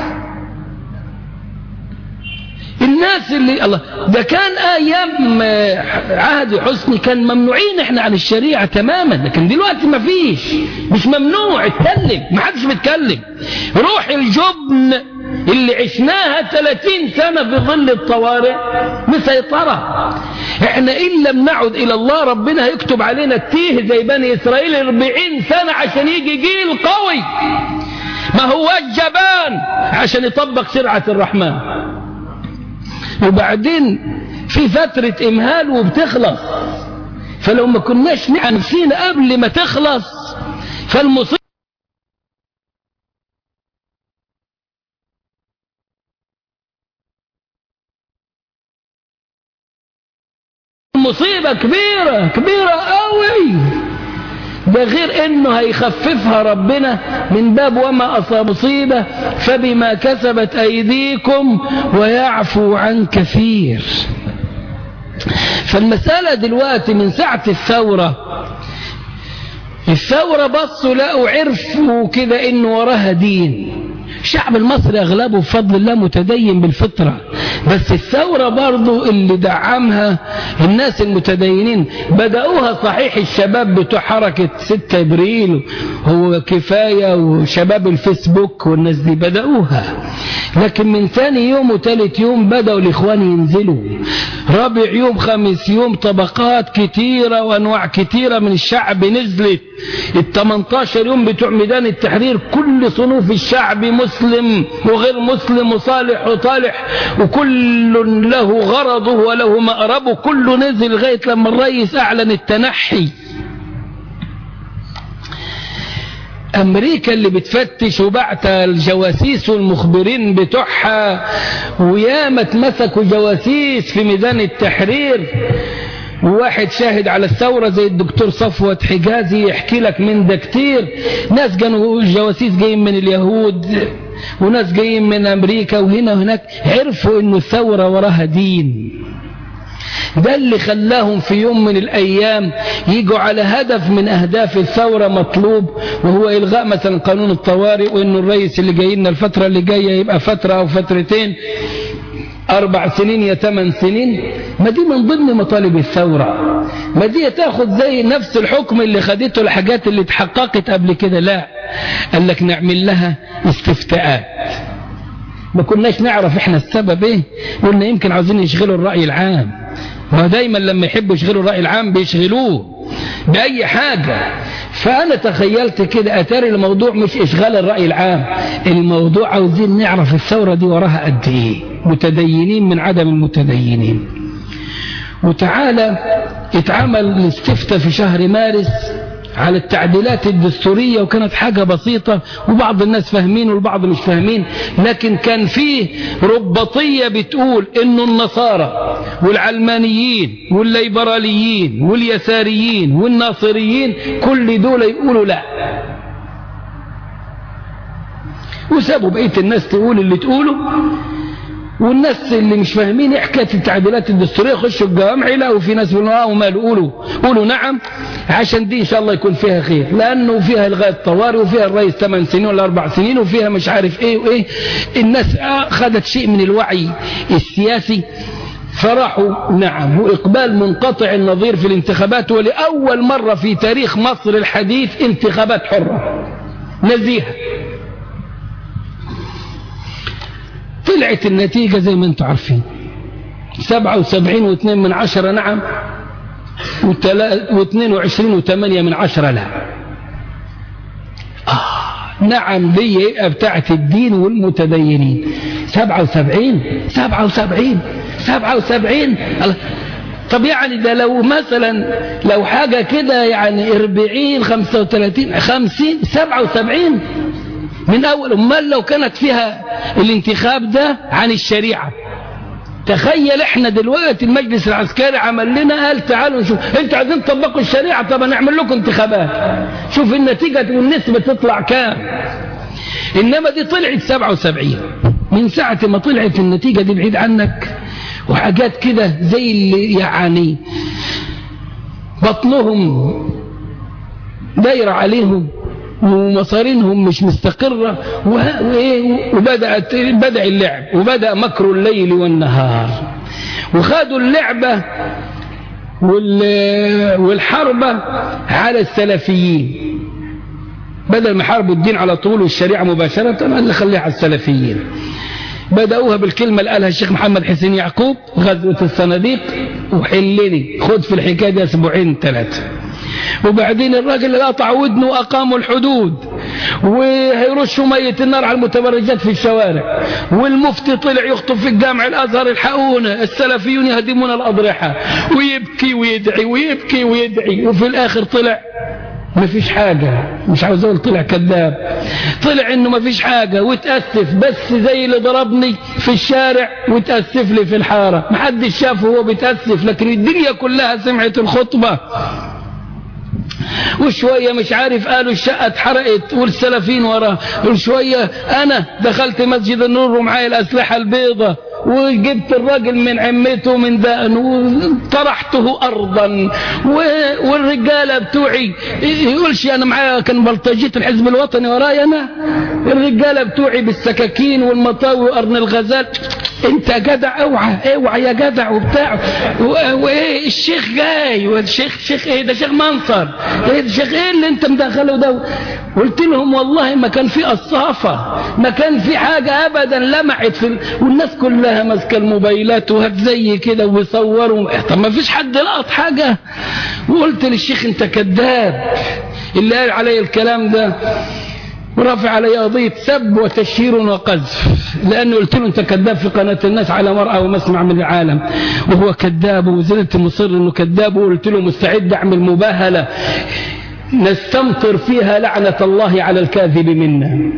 الناس اللي الله ده كان ايام عهد حسني كان ممنوعين احنا عن الشريعة تماما لكن دلوقتي ما فيش مش ممنوع اتكلم ما حدش بيتكلم روح الجبن اللي عشناها 30 سنة في ظل الطوارئ مسيطرة احنا ان لم نعد الى الله ربنا هيكتب علينا التيه زي بني اسرائيل 40 سنة عشان يجي جيل قوي ما هو الجبان عشان يطبق شرعة الرحمن وبعدين في فترة إمهال وبتخلص فلو ما كناش نسينا قبل ما تخلص فالمصيبة مصيبة كبيرة كبيرة قوي ده غير انه هيخففها ربنا من باب وما اصاب مصيبة فبما كسبت ايديكم ويعفو عن كثير فالمسألة دلوقتي من ساعة الثورة الثورة بصوا لقوا عرفوا كده ان وراها دين الشعب المصري اغلبه بفضل الله متدين بالفطرة بس الثورة برضو اللي دعمها الناس المتدينين بدأوها صحيح الشباب بتوع حركة 6 ابريل هو كفاية وشباب الفيسبوك والناس دي بدأوها لكن من ثاني يوم وثالث يوم بدأوا الاخوان ينزلوا رابع يوم خامس يوم طبقات كتيرة وانواع كتيرة من الشعب نزلت ال 18 يوم بتوع ميدان التحرير كل صنوف الشعب مسلم وغير مسلم وصالح وطالح وكل له غرضه وله مأربه كله نزل لغاية لما الرئيس أعلن التنحي أمريكا اللي بتفتش وبعت الجواسيس والمخبرين بتوعها وياما اتمسكوا جواسيس في ميدان التحرير وواحد شاهد على الثورة زي الدكتور صفوت حجازي يحكي لك من ده كتير ناس كانوا جواسيس جايين من اليهود وناس جايين من أمريكا وهنا وهناك عرفوا أن الثورة وراها دين ده اللي خلاهم في يوم من الأيام يجوا على هدف من أهداف الثورة مطلوب وهو إلغاء مثلا قانون الطوارئ وإنه الرئيس اللي جاي لنا الفترة اللي جاية يبقى فترة أو فترتين أربع سنين يا ثمان سنين ما دي من ضمن مطالب الثورة ما دي تاخد زي نفس الحكم اللي خدته الحاجات اللي اتحققت قبل كده لا قال لك نعمل لها استفتاءات ما كناش نعرف احنا السبب ايه قلنا يمكن عاوزين يشغلوا الرأي العام ما دايما لما يحبوا يشغلوا الرأي العام بيشغلوه بأي حاجة فأنا تخيلت كده أتاري الموضوع مش إشغال الرأي العام الموضوع عاوزين نعرف الثورة دي وراها قد إيه متدينين من عدم المتدينين وتعالى اتعمل الاستفتاء في شهر مارس على التعديلات الدستورية وكانت حاجة بسيطة وبعض الناس فاهمين والبعض مش فاهمين لكن كان فيه ربطية بتقول انه النصارى والعلمانيين والليبراليين واليساريين والناصريين كل دول يقولوا لا وسابوا بقية الناس تقول اللي تقوله والناس اللي مش فاهمين حكايه التعديلات الدستوريه يخشوا الجوامع يلاقوا في ناس بيقولوا اه وماله قولوا قولوا نعم عشان دي ان شاء الله يكون فيها خير لانه فيها الغاء الطوارئ وفيها الرئيس 8 سنين ولا 4 سنين وفيها مش عارف ايه وايه الناس اخذت شيء من الوعي السياسي فرحوا نعم وإقبال منقطع النظير في الانتخابات ولأول مرة في تاريخ مصر الحديث انتخابات حرة نزيهة طلعت النتيجة زي ما انتم عارفين سبعة وسبعين واثنين من عشرة نعم واثنين وعشرين وثمانية من عشرة لا آه نعم دي بتاعت الدين والمتدينين سبعة وسبعين سبعة وسبعين سبعة وسبعين طب يعني ده لو مثلا لو حاجة كده يعني اربعين خمسة وثلاثين خمسين سبعة وسبعين من أول أمال لو كانت فيها الانتخاب ده عن الشريعة تخيل احنا دلوقتي المجلس العسكري عمل لنا قال تعالوا نشوف انتوا عايزين تطبقوا الشريعة طب نعمل لكم انتخابات شوف النتيجة والنسبة تطلع كام انما دي طلعت 77 من ساعة ما طلعت النتيجة دي بعيد عنك وحاجات كده زي اللي يعني بطنهم داير عليهم ومصارينهم مش مستقرة وبدأت بدأ اللعب وبدأ مكر الليل والنهار وخدوا اللعبة والحربة على السلفيين بدل ما حاربوا الدين على طول والشريعة مباشرة قال لي خليها على السلفيين بدأوها بالكلمة اللي قالها الشيخ محمد حسين يعقوب غزوة الصناديق وحلني خد في الحكاية دي أسبوعين ثلاثة وبعدين الراجل اللي قطع ودنه وأقاموا الحدود وهيرشوا مية النار على المتبرجات في الشوارع والمفتي طلع يخطب في الجامع الأزهر الحقونا السلفيون يهدمون الأضرحة ويبكي ويدعي ويبكي ويدعي وفي الآخر طلع ما فيش حاجة مش عاوز اقول طلع كذاب طلع انه ما فيش حاجة وتأسف بس زي اللي ضربني في الشارع وتأسف لي في الحارة محدش شافه وهو بيتأسف لكن الدنيا كلها سمعت الخطبة وشوية مش عارف قالوا الشقة اتحرقت والسلفين وراه وشوية أنا دخلت مسجد النور ومعايا الأسلحة البيضة وجبت الراجل من عمته من دقنه وطرحته أرضا والرجالة بتوعي يقولش أنا معايا كان بلطجية الحزب الوطني ورايا أنا الرجالة بتوعي بالسكاكين والمطاوي وقرن الغزال انت جدع اوعى اوعى يا جدع وبتاع وايه الشيخ جاي والشيخ شيخ ايه ده شيخ منصر ايه ده شيخ ايه اللي انت مدخله ده قلت لهم والله ما كان في قصافه ما كان في حاجه ابدا لمعت في والناس كلها ماسكه الموبايلات وهات زي كده ويصوروا طب ما فيش حد لقط حاجه وقلت للشيخ انت كذاب اللي قال علي الكلام ده ورافع علي قضية سب وتشهير وقذف لأنه قلت له أنت كذاب في قناة الناس على مرأة ومسمع من العالم وهو كذاب وزلت مصر أنه كذاب وقلت له مستعد أعمل مباهلة نستمطر فيها لعنة الله على الكاذب منا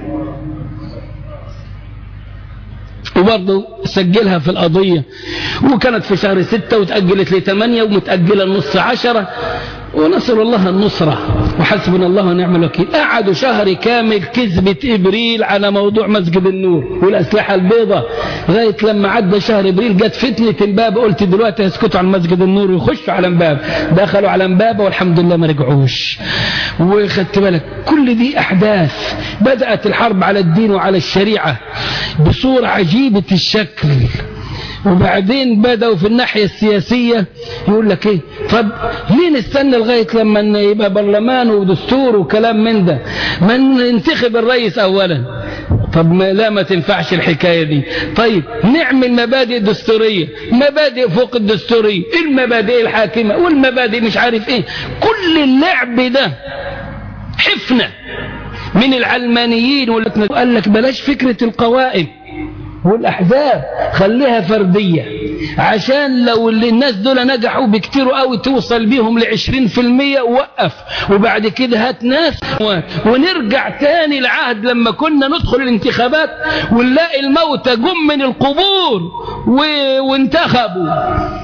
وبرضه سجلها في القضية وكانت في شهر ستة وتأجلت لثمانية ومتأجلة النص عشرة ونسأل الله النصرة وحسبنا الله ونعم الوكيل قعدوا شهر كامل كذبة إبريل على موضوع مسجد النور والأسلحة البيضاء لغاية لما عدى شهر إبريل جت فتنة الباب قلت دلوقتي هيسكتوا عن مسجد النور ويخشوا على مباب دخلوا على مباب والحمد لله ما رجعوش وخدت بالك كل دي أحداث بدأت الحرب على الدين وعلى الشريعة بصورة عجيبة الشكل وبعدين بدأوا في الناحية السياسية يقول لك ايه طب ليه نستنى لغاية لما يبقى برلمان ودستور وكلام من ده ما ننتخب الرئيس اولا طب ما لا ما تنفعش الحكاية دي طيب نعمل مبادئ دستورية مبادئ فوق الدستورية المبادئ الحاكمة والمبادئ مش عارف ايه كل اللعب ده حفنة من العلمانيين وقال لك بلاش فكرة القوائم والأحزاب خليها فردية عشان لو اللي الناس دول نجحوا بكتير قوي توصل بيهم لعشرين في المية وقف وبعد كده هات ناس ونرجع تاني العهد لما كنا ندخل الانتخابات ونلاقي الموتى جم من القبور و... وانتخبوا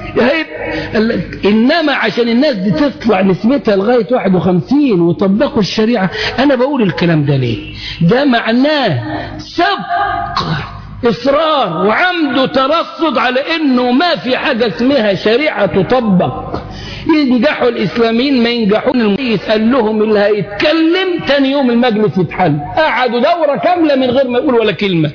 إنما عشان الناس دي تطلع نسبتها لغاية 51 وطبقوا الشريعة أنا بقول الكلام ده ليه ده معناه سبق إصرار وعمد ترصد على إنه ما في حاجة اسمها شريعة تطبق ينجحوا الإسلاميين ما ينجحون المجلس قال لهم اللي هيتكلم تاني يوم المجلس يتحل قعدوا دورة كاملة من غير ما يقول ولا كلمة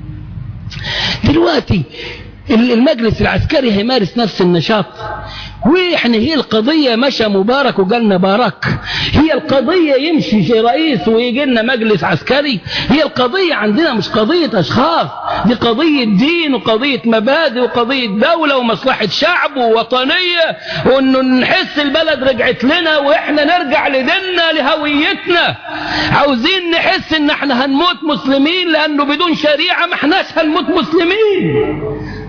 دلوقتي المجلس العسكري هيمارس نفس النشاط واحنا هي القضية مشى مبارك وقالنا بارك هي القضية يمشي رئيس ويجي لنا مجلس عسكري هي القضية عندنا مش قضية أشخاص دي قضية دين وقضية مبادئ وقضية دولة ومصلحة شعب ووطنية وانه نحس البلد رجعت لنا واحنا نرجع لديننا لهويتنا عاوزين نحس ان احنا هنموت مسلمين لانه بدون شريعة ما احناش هنموت مسلمين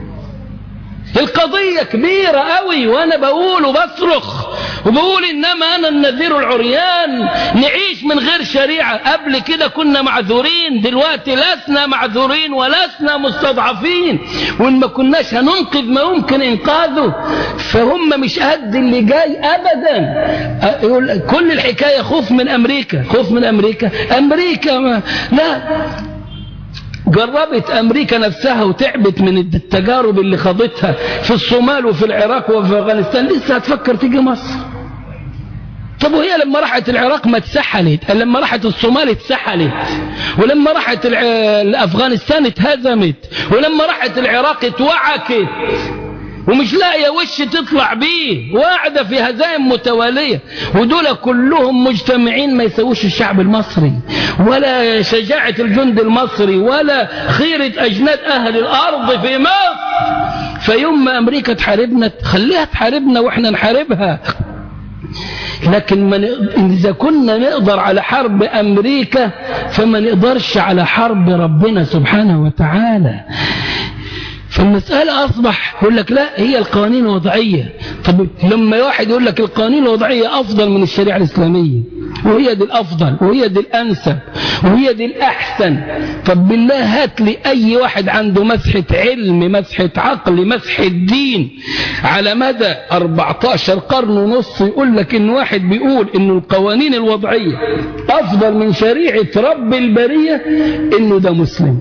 القضية كبيرة قوي وانا بقول وبصرخ وبقول انما انا النذير العريان نعيش من غير شريعة قبل كده كنا معذورين دلوقتي لسنا معذورين ولسنا مستضعفين وان ما كناش هننقذ ما يمكن انقاذه فهم مش قد اللي جاي ابدا كل الحكاية خوف من امريكا خوف من امريكا امريكا ما لا جربت أمريكا نفسها وتعبت من التجارب اللي خاضتها في الصومال وفي العراق وفي أفغانستان لسه هتفكر تيجي مصر طب وهي لما راحت العراق ما اتسحلت لما راحت الصومال اتسحلت ولما راحت أفغانستان اتهزمت ولما راحت العراق اتوعكت ومش لاقيه وش تطلع بيه وقاعده في هزائم متواليه ودول كلهم مجتمعين ما يسووش الشعب المصري ولا شجاعه الجند المصري ولا خيره اجناد اهل الارض في مصر فيوم ما امريكا تحاربنا خليها تحاربنا واحنا نحاربها لكن من إذا كنا نقدر على حرب أمريكا فما نقدرش على حرب ربنا سبحانه وتعالى فالمسألة أصبح يقول لك لا هي القوانين الوضعية طب لما واحد يقول لك القوانين الوضعية أفضل من الشريعة الإسلامية وهي دي الأفضل وهي دي الأنسب وهي دي الأحسن طب بالله هات لي أي واحد عنده مسحة علم مسحة عقل مسحة دين على مدى 14 قرن ونص يقول لك إن واحد بيقول إن القوانين الوضعية أفضل من شريعة رب البرية إنه ده مسلم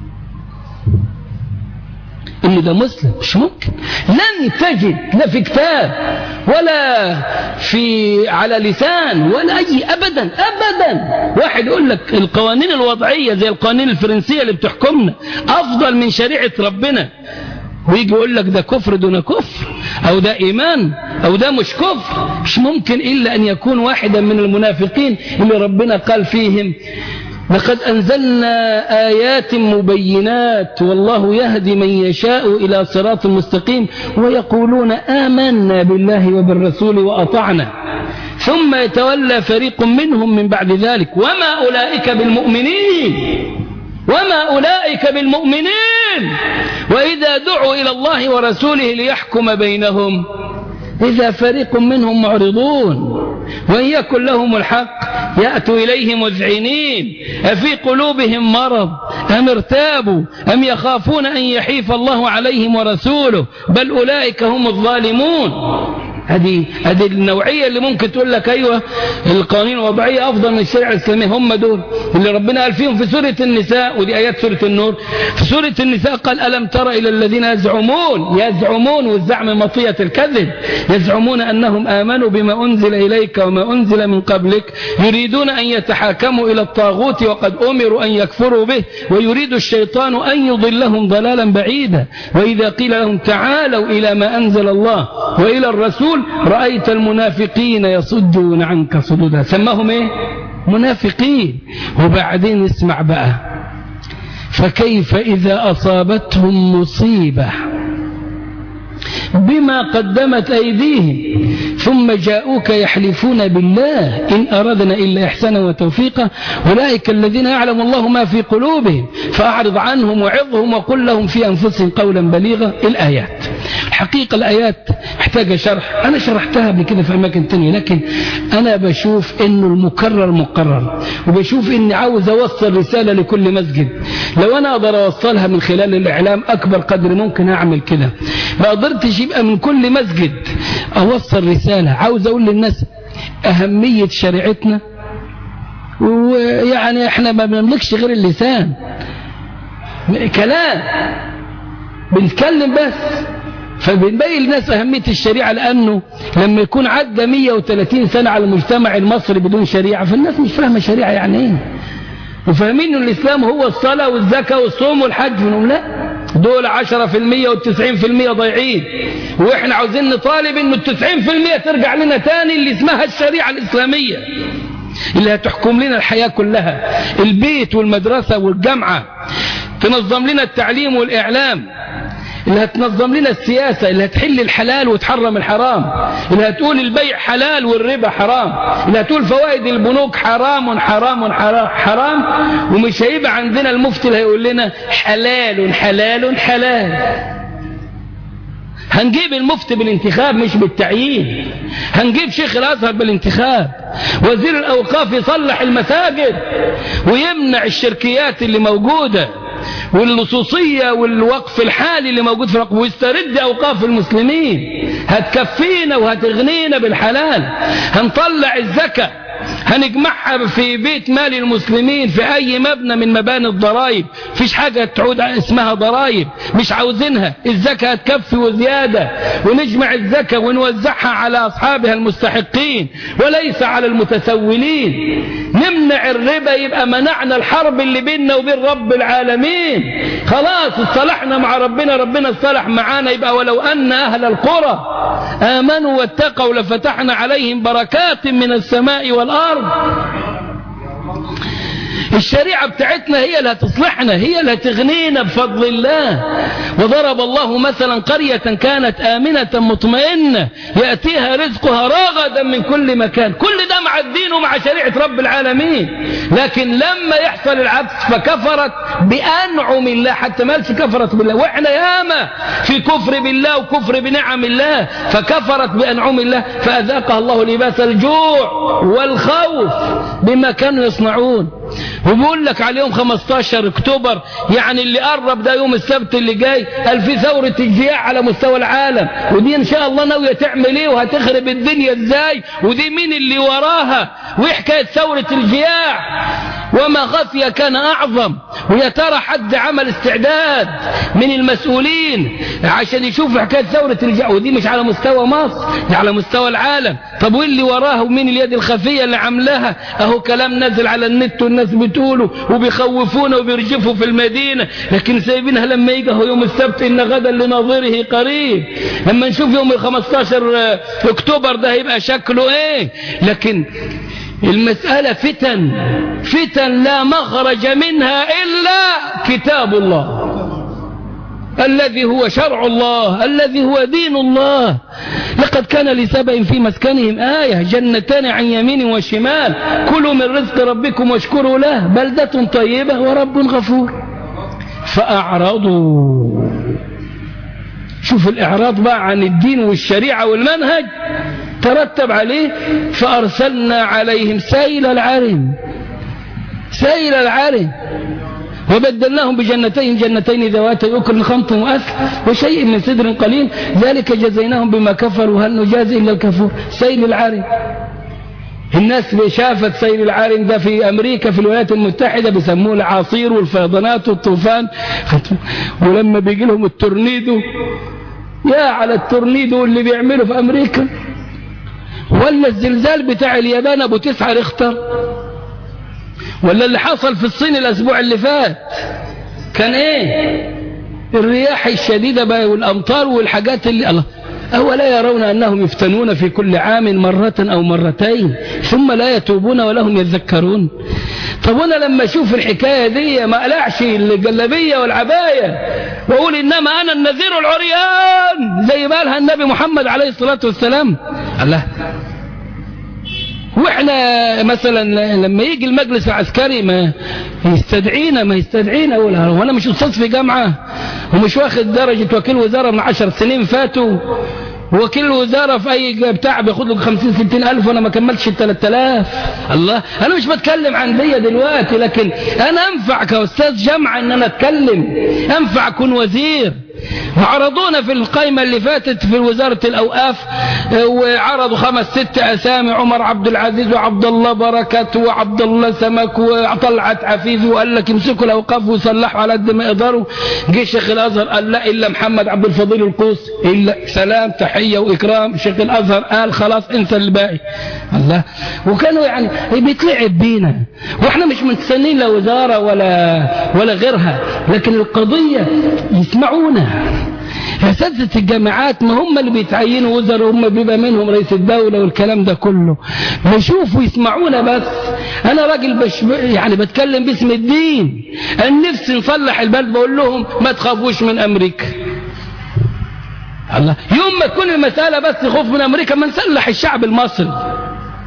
إنه ده مسلم مش ممكن لن تجد لا في كتاب ولا في على لسان ولا أي أبدا أبدا واحد يقول لك القوانين الوضعية زي القوانين الفرنسية اللي بتحكمنا أفضل من شريعة ربنا ويجي يقول لك ده كفر دون كفر أو ده إيمان أو ده مش كفر مش ممكن إلا أن يكون واحدا من المنافقين اللي ربنا قال فيهم لقد أنزلنا آيات مبينات والله يهدي من يشاء إلى صراط مستقيم ويقولون آمنا بالله وبالرسول وأطعنا ثم يتولى فريق منهم من بعد ذلك وما أولئك بالمؤمنين وما أولئك بالمؤمنين وإذا دعوا إلى الله ورسوله ليحكم بينهم إذا فريق منهم معرضون وإن يكن لهم الحق يأتوا إليه مذعنين أفي قلوبهم مرض أم ارتابوا أم يخافون أن يحيف الله عليهم ورسوله بل أولئك هم الظالمون هذه هذه النوعية اللي ممكن تقول لك أيوة القوانين الوضعية أفضل من الشريعة الإسلامية هم دول اللي ربنا قال فيهم في سورة النساء ودي آيات سورة النور في سورة النساء قال ألم تر إلى الذين يزعمون يزعمون والزعم مطية الكذب يزعمون أنهم آمنوا بما أنزل إليك وما أنزل من قبلك يريدون أن يتحاكموا إلى الطاغوت وقد أمروا أن يكفروا به ويريد الشيطان أن يضلهم ضلالا بعيدا وإذا قيل لهم تعالوا إلى ما أنزل الله وإلى الرسول رأيت المنافقين يصدون عنك صدودا سماهم ايه منافقين وبعدين اسمع بقى فكيف إذا أصابتهم مصيبة بما قدمت أيديهم ثم جاءوك يحلفون بالله إن أردنا إلا إحسانا وتوفيقا أولئك الذين يعلم الله ما في قلوبهم فأعرض عنهم وعظهم وقل لهم في أنفسهم قولا بليغا الآيات الحقيقة الآيات محتاجة شرح أنا شرحتها قبل كده في أماكن تانية لكن أنا بشوف إنه المكرر مقرر وبشوف إني عاوز أوصل رسالة لكل مسجد لو أنا أقدر أوصلها من خلال الإعلام أكبر قدر ممكن أعمل كده ما قدرتش يبقى من كل مسجد أوصل رسالة عاوز أقول للناس أهمية شريعتنا ويعني احنا ما بنملكش غير اللسان كلام بنتكلم بس فبنبين للناس أهمية الشريعة لأنه لما يكون عدى 130 سنة على المجتمع المصري بدون شريعة فالناس مش فاهمة شريعة يعني ايه وفاهمين ان الإسلام هو الصلاة والزكاة والصوم والحج منهم لا دول 10% وال90% ضايعين واحنا عاوزين نطالب انه ال90% ترجع لنا تاني اللي اسمها الشريعة الإسلامية اللي هتحكم لنا الحياة كلها البيت والمدرسة والجامعة تنظم لنا التعليم والإعلام اللي هتنظم لنا السياسة اللي هتحل الحلال وتحرم الحرام اللي هتقول البيع حلال والربا حرام اللي هتقول فوائد البنوك حرام حرام حرام, حرام ومش هيبقى عندنا المفتي اللي هيقول لنا حلال حلال حلال هنجيب المفتي بالانتخاب مش بالتعيين هنجيب شيخ الازهر بالانتخاب وزير الاوقاف يصلح المساجد ويمنع الشركيات اللي موجوده واللصوصية والوقف الحالي اللي موجود في الوقف ويسترد أوقاف المسلمين هتكفينا وهتغنينا بالحلال هنطلع الزكاة هنجمعها في بيت مال المسلمين في أي مبنى من مباني الضرائب فيش حاجة تعود اسمها ضرائب مش عاوزينها الزكاة هتكفي وزيادة ونجمع الزكاة ونوزعها على أصحابها المستحقين وليس على المتسولين نمنع الربا يبقى منعنا الحرب اللي بيننا وبين رب العالمين خلاص اصطلحنا مع ربنا ربنا اصطلح معانا يبقى ولو أن أهل القرى آمنوا واتقوا لفتحنا عليهم بركات من السماء والأرض الشريعة بتاعتنا هي اللي هتصلحنا هي اللي هتغنينا بفضل الله وضرب الله مثلا قرية كانت آمنة مطمئنة يأتيها رزقها رغدا من كل مكان كل ده مع مع الدين ومع شريعة رب العالمين لكن لما يحصل العكس فكفرت بأنعم الله حتى ما قالش كفرت بالله واحنا ياما في كفر بالله وكفر بنعم الله فكفرت بأنعم الله فأذاقها الله لباس الجوع والخوف بما كانوا يصنعون وبيقول لك على يوم 15 اكتوبر يعني اللي قرب ده يوم السبت اللي جاي قال في ثورة اجتياح على مستوى العالم ودي ان شاء الله ناوية تعمل ايه وهتخرب الدنيا ازاي ودي مين اللي وراها وايه حكاية ثورة الجياع وما خفي كان اعظم ويا ترى حد عمل استعداد من المسؤولين عشان يشوف حكاية ثورة الجياع ودي مش على مستوى مصر دي على مستوى العالم طب واللي وراها ومين اليد الخفية اللي عاملاها اهو كلام نزل على النت والناس بتقوله وبيخوفونا وبيرجفوا في المدينة لكن سايبينها لما يجي هو يوم السبت إن غدا لناظره قريب لما نشوف يوم ال 15 اكتوبر ده هيبقى شكله ايه لكن المسألة فتن فتن لا مخرج منها إلا كتاب الله الذي هو شرع الله الذي هو دين الله لقد كان لسبأ في مسكنهم آية جنتان عن يمين وشمال كلوا من رزق ربكم واشكروا له بلدة طيبة ورب غفور فأعرضوا شوف الإعراض بقى عن الدين والشريعة والمنهج ترتب عليه فأرسلنا عليهم سيل العرم سيل العرم وبدلناهم بجنتين جنتين ذواتي أكل خمط وأثل وشيء من سدر قليل ذلك جزيناهم بما كفروا هل نجازي إلا الكفور سيل العرم الناس شافت سيل العارم ده في أمريكا في الولايات المتحدة بيسموه العاصير والفيضانات والطوفان ولما بيجي لهم التورنيدو يا على التورنيدو اللي بيعمله في أمريكا ولا الزلزال بتاع اليابان أبو تسعة ريختر ولا اللي حصل في الصين الأسبوع اللي فات كان إيه الرياح الشديدة بقى والأمطار والحاجات اللي الله أولا يرون أنهم يفتنون في كل عام مرة أو مرتين ثم لا يتوبون ولا هم يذكرون طب أنا لما أشوف الحكاية دي ما أقلعش الجلبية والعباية وأقول إنما أنا النذير العريان زي ما قالها النبي محمد عليه الصلاة والسلام الله واحنا مثلا لما يجي المجلس العسكري ما يستدعينا ما يستدعينا وانا مش استاذ في جامعه ومش واخد درجه وكيل وزاره من عشر سنين فاتوا وكيل وزارة في أي بتاع بياخد له 50 60 ألف وأنا ما كملتش ال 3000 الله أنا مش بتكلم عن دي دلوقتي لكن أنا أنفع كأستاذ جامعة إن أنا أتكلم أنفع أكون وزير وعرضونا في القائمة اللي فاتت في وزارة الأوقاف وعرضوا خمس ست أسامي عمر عبد العزيز وعبد الله بركات وعبد الله سمك وطلعت عفيف وقال لك امسكوا الأوقاف وصلحوا على قد ما يقدروا جه شيخ الأزهر قال لا إلا محمد عبد الفضيل القوس إلا سلام تحية وإكرام شيخ الأزهر قال خلاص انسى الباقي الله وكانوا يعني بيتلعب بينا واحنا مش متسنين لا وزارة ولا ولا غيرها لكن القضية يسمعونا أساتذة الجامعات ما هم اللي بيتعينوا وزراء هم بيبقى منهم رئيس الدولة والكلام ده كله بيشوفوا يسمعونا بس أنا راجل بش يعني بتكلم باسم الدين أنا نفسي نصلح البلد بقول لهم ما تخافوش من أمريكا الله يوم ما تكون المسألة بس خوف من أمريكا ما نسلح الشعب المصري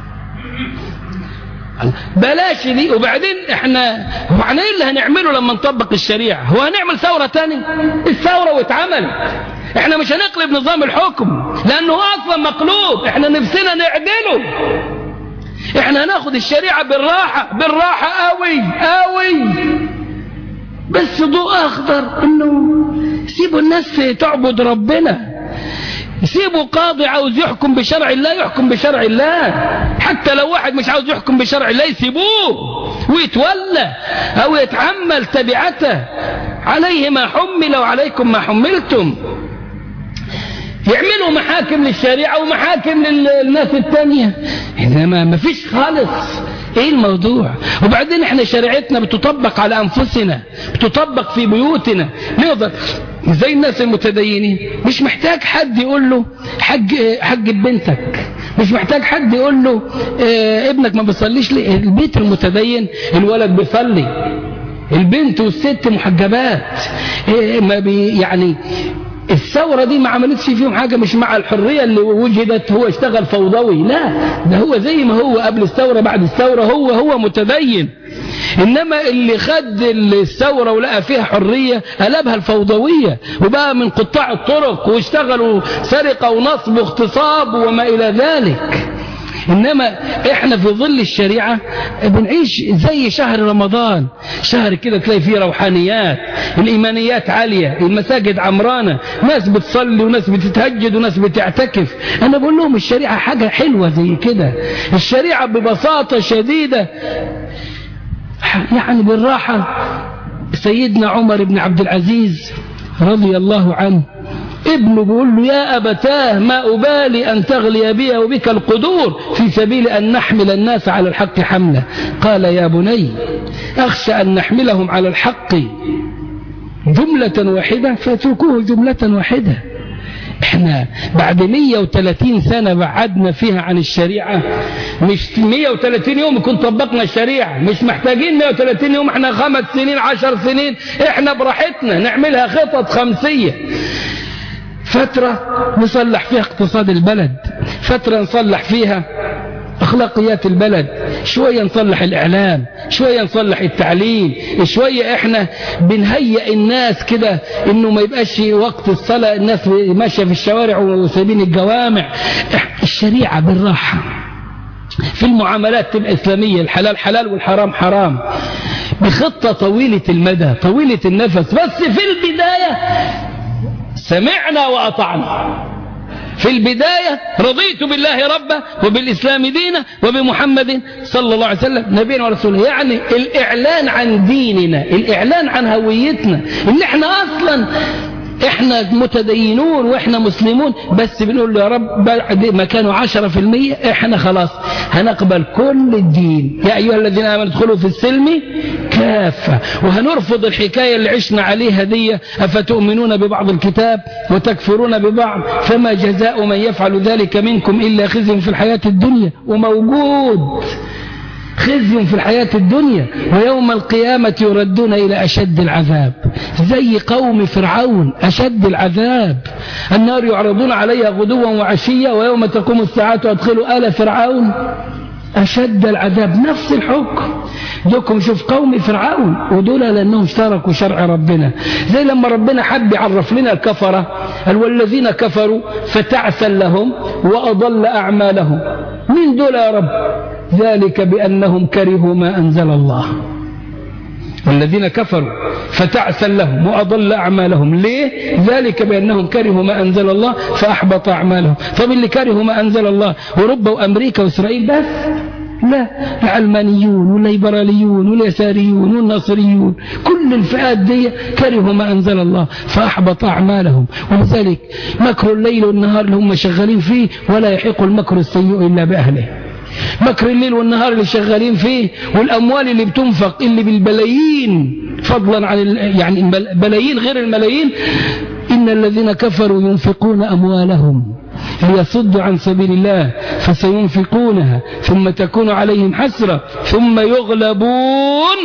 بلاش دي وبعدين احنا هو احنا ايه اللي هنعمله لما نطبق الشريعة هو هنعمل ثورة تاني الثورة واتعمل احنا مش هنقلب نظام الحكم لانه هو اصلا مقلوب احنا نفسنا نعدله احنا هناخد الشريعة بالراحة بالراحة قوي قوي بس ضوء اخضر انه سيبوا الناس تعبد ربنا سيبوا قاضي عاوز يحكم بشرع الله يحكم بشرع الله حتى لو واحد مش عاوز يحكم بشرع الله يسيبوه ويتولى او يتحمل تبعته عليه ما حمل وعليكم ما حملتم يعملوا محاكم للشريعة ومحاكم للناس التانية إنما ما فيش خالص ايه الموضوع وبعدين احنا شريعتنا بتطبق على انفسنا بتطبق في بيوتنا نقدر زي الناس المتدينين مش محتاج حد يقول له حج حج بنتك مش محتاج حد يقول له اه ابنك ما بيصليش ليه البيت المتدين الولد بيصلي البنت والست محجبات اه ما بي يعني الثورة دي ما عملتش فيهم حاجة مش مع الحرية اللي وجدت هو اشتغل فوضوي لا ده هو زي ما هو قبل الثورة بعد الثورة هو هو متدين إنما اللي خد الثورة ولقى فيها حرية قلبها الفوضوية وبقى من قطاع الطرق واشتغلوا سرقة ونصب واغتصاب وما إلى ذلك إنما إحنا في ظل الشريعة بنعيش زي شهر رمضان شهر كده تلاقي فيه روحانيات الإيمانيات عالية المساجد عمرانة ناس بتصلي وناس بتتهجد وناس بتعتكف أنا بقول لهم الشريعة حاجة حلوة زي كده الشريعة ببساطة شديدة يعني بالراحة سيدنا عمر بن عبد العزيز رضي الله عنه ابنه بيقول له يا أبتاه ما أبالي أن تغلي بي وبك القدور في سبيل أن نحمل الناس على الحق حملة قال يا بني أخشى أن نحملهم على الحق جملة واحدة فاتركوه جملة واحدة احنا بعد 130 سنة بعدنا فيها عن الشريعة مش 130 يوم كنت طبقنا الشريعة مش محتاجين 130 يوم احنا خمس سنين عشر سنين احنا براحتنا نعملها خطط خمسية فترة نصلح فيها اقتصاد البلد فترة نصلح فيها أخلاقيات البلد شوية نصلح الإعلام شوية نصلح التعليم شوية إحنا بنهيئ الناس كده إنه ما يبقاش وقت الصلاة الناس ماشية في الشوارع وسايبين الجوامع الشريعة بالراحة في المعاملات تبقى إسلامية الحلال حلال والحرام حرام بخطة طويلة المدى طويلة النفس بس في البداية سمعنا وأطعنا في البداية رضيت بالله ربا وبالإسلام دينا وبمحمد صلى الله عليه وسلم نبينا ورسوله يعني الإعلان عن ديننا الإعلان عن هويتنا إن احنا أصلا احنا متدينون واحنا مسلمون بس بنقول له يا رب بعد ما كانوا عشرة في المية احنا خلاص هنقبل كل الدين يا ايها الذين امنوا ادخلوا في السلم كافة وهنرفض الحكاية اللي عشنا عليها دي افتؤمنون ببعض الكتاب وتكفرون ببعض فما جزاء من يفعل ذلك منكم الا خزي في الحياة الدنيا وموجود خزي في الحياة الدنيا ويوم القيامة يردون إلى أشد العذاب زي قوم فرعون أشد العذاب النار يعرضون عليها غدوا وعشية ويوم تقوم الساعة أدخلوا آل فرعون أشد العذاب نفس الحكم دوكم شوف قوم فرعون ودول لأنهم اشتركوا شرع ربنا زي لما ربنا حب يعرف لنا الكفرة والذين كفروا فتعسا لهم وأضل أعمالهم من دول يا رب ذلك بأنهم كرهوا ما أنزل الله والذين كفروا فتعسا لهم وأضل أعمالهم ليه ذلك بأنهم كرهوا ما أنزل الله فأحبط أعمالهم طب اللي كرهوا ما أنزل الله ورب وأمريكا وإسرائيل بس لا العلمانيون والليبراليون واليساريون والنصريون كل الفئات دي كرهوا ما أنزل الله فأحبط أعمالهم ولذلك مكر الليل والنهار اللي هم شغالين فيه ولا يحق المكر السيء إلا بأهله مكر الليل والنهار اللي شغالين فيه والأموال اللي بتنفق اللي بالبلايين فضلا عن يعني بلايين غير الملايين إن الذين كفروا ينفقون أموالهم ليصدوا عن سبيل الله فسينفقونها ثم تكون عليهم حسرة ثم يغلبون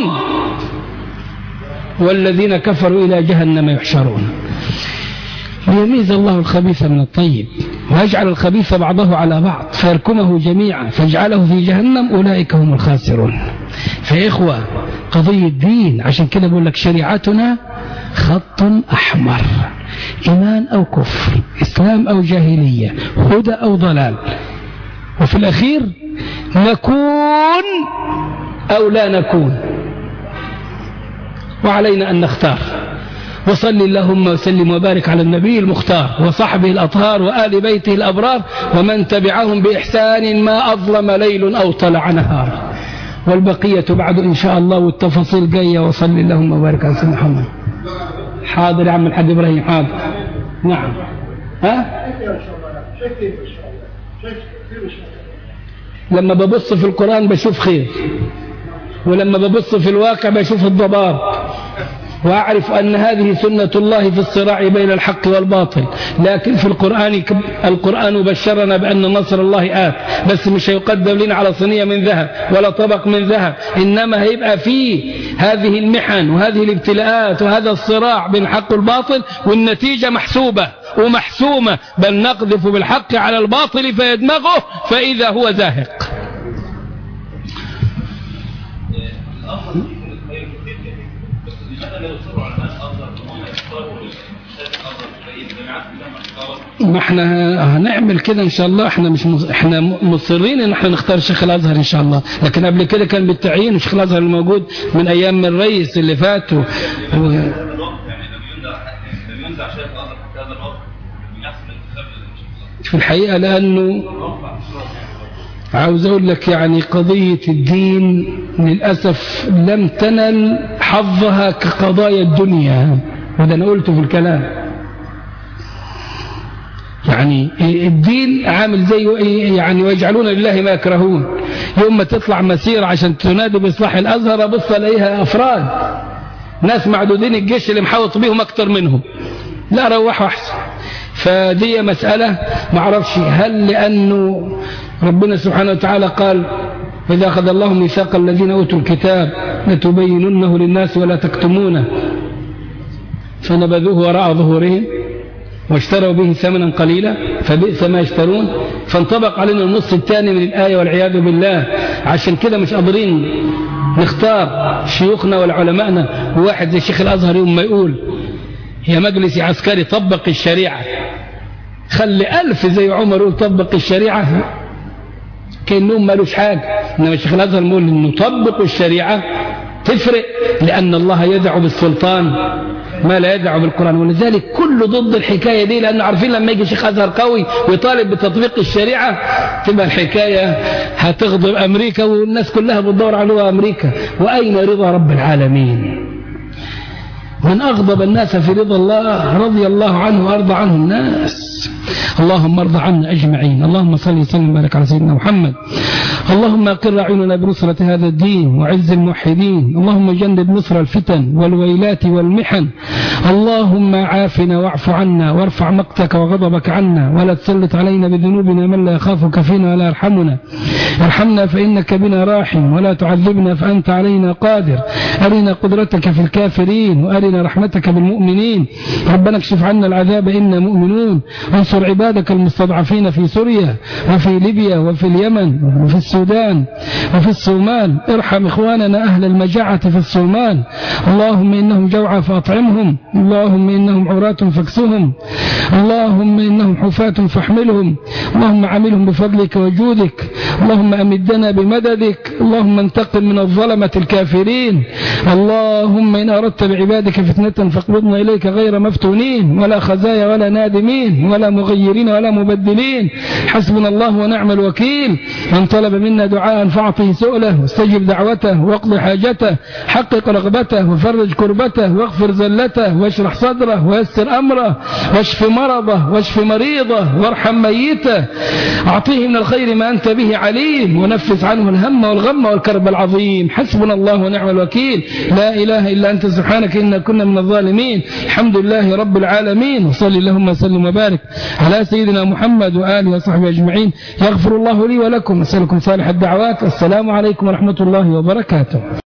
والذين كفروا إلى جهنم يحشرون ليميز الله الخبيث من الطيب ويجعل الخبيث بعضه على بعض فيركمه جميعا فيجعله في جهنم أولئك هم الخاسرون فإخوة قضية الدين عشان كده بقول لك شريعتنا خط أحمر إيمان أو كفر إسلام أو جاهلية هدى أو ضلال وفي الأخير نكون أو لا نكون وعلينا أن نختار وصل اللهم وسلم وبارك على النبي المختار وصحبه الأطهار وآل بيته الأبرار ومن تبعهم بإحسان ما أظلم ليل أو طلع نهار والبقية بعد إن شاء الله والتفاصيل جاية وصل اللهم وبارك على سيدنا محمد حاضر يا عم الحاج إبراهيم حاضر نعم ها لما ببص في القرآن بشوف خير ولما ببص في الواقع بشوف الضباب وأعرف أن هذه سنة الله في الصراع بين الحق والباطل لكن في القرآن القرآن بشرنا بأن نصر الله آت بس مش هيقدم لنا على صينية من ذهب ولا طبق من ذهب إنما هيبقى فيه هذه المحن وهذه الابتلاءات وهذا الصراع بين الحق والباطل والنتيجة محسوبة ومحسومة بل نقذف بالحق على الباطل فيدمغه فإذا هو زاهق ما احنا هنعمل كده ان شاء الله احنا مش مص... احنا مصرين ان احنا نختار شيخ الازهر ان شاء الله لكن قبل كده كان بالتعيين وشيخ الازهر الموجود من ايام من الرئيس اللي فات و... و... في الحقيقة لأنه عاوز أقول لك يعني قضية الدين للأسف لم تنل حظها كقضايا الدنيا وده أنا قلته في الكلام يعني الدين عامل زي يعني ويجعلون لله ما يكرهون يوم ما تطلع مسيرة عشان تنادي بإصلاح الأزهر أبص ألاقيها أفراد ناس معدودين الجيش اللي محاوط بيهم أكتر منهم لا روحوا أحسن فدي مسألة ما اعرفش هل لأنه ربنا سبحانه وتعالى قال إذا أخذ الله ميثاق الذين أوتوا الكتاب لتبيننه للناس ولا تكتمونه فنبذوه وراء ظهورهم واشتروا به ثمنا قليلا فبئس ما يشترون فانطبق علينا النص الثاني من الآية والعياذ بالله عشان كده مش قادرين نختار شيوخنا والعلماءنا وواحد زي شيخ الأزهر يوم ما يقول يا مجلس عسكري طبق الشريعة خلي ألف زي عمر يقول طبق الشريعة كأنهم مالوش حاجة إنما الشيخ الأزهر يقول إنه طبق الشريعة تفرق لأن الله يدعو بالسلطان ما لا يدعو بالقرآن ولذلك كله ضد الحكاية دي لأنه عارفين لما يجي شيخ أزهر قوي ويطالب بتطبيق الشريعة تبقى الحكاية هتغضب أمريكا والناس كلها بتدور على أمريكا وأين رضا رب العالمين من أغضب الناس في رضا الله رضي الله عنه وأرضى عنه الناس اللهم ارضى عنا أجمعين اللهم صل وسلم وبارك على سيدنا محمد اللهم أقر أعيننا بنصرة هذا الدين وعز الموحدين اللهم جنب نصر الفتن والويلات والمحن اللهم عافنا واعف عنا وارفع مقتك وغضبك عنا ولا تسلط علينا بذنوبنا من لا يخافك فينا ولا يرحمنا ارحمنا فإنك بنا راحم ولا تعذبنا فأنت علينا قادر أرنا قدرتك في الكافرين وأرنا رحمتك بالمؤمنين ربنا اكشف عنا العذاب إنا مؤمنون وانصر عبادك المستضعفين في سوريا وفي ليبيا وفي اليمن وفي السودان وفي الصومال ارحم إخواننا أهل المجاعة في الصومال اللهم إنهم جوعى فأطعمهم اللهم إنهم عراة فاكسهم اللهم إنهم حفاة فاحملهم اللهم عاملهم بفضلك وجودك اللهم أمدنا بمددك اللهم انتقم من الظلمة الكافرين اللهم إن أردت بعبادك فتنة فاقبضنا إليك غير مفتونين ولا خزايا ولا نادمين ولا مغيرين ولا مبدلين حسبنا الله ونعم الوكيل من طلب منا دعاء فاعطه سؤله واستجب دعوته واقض حاجته حقق رغبته وفرج كربته واغفر زلته واشرح صدره ويسر أمره واشف مرضه واشف مريضه وارحم ميته أعطيه من الخير ما أنت به عليم ونفس عنه الهم والغم والكرب العظيم حسبنا الله ونعم الوكيل لا إله إلا أنت سبحانك إنا كنا من الظالمين الحمد لله رب العالمين وصلي اللهم وسلم وبارك على سيدنا محمد وآله وصحبه أجمعين يغفر الله لي ولكم أسألكم صالح الدعوات السلام عليكم ورحمة الله وبركاته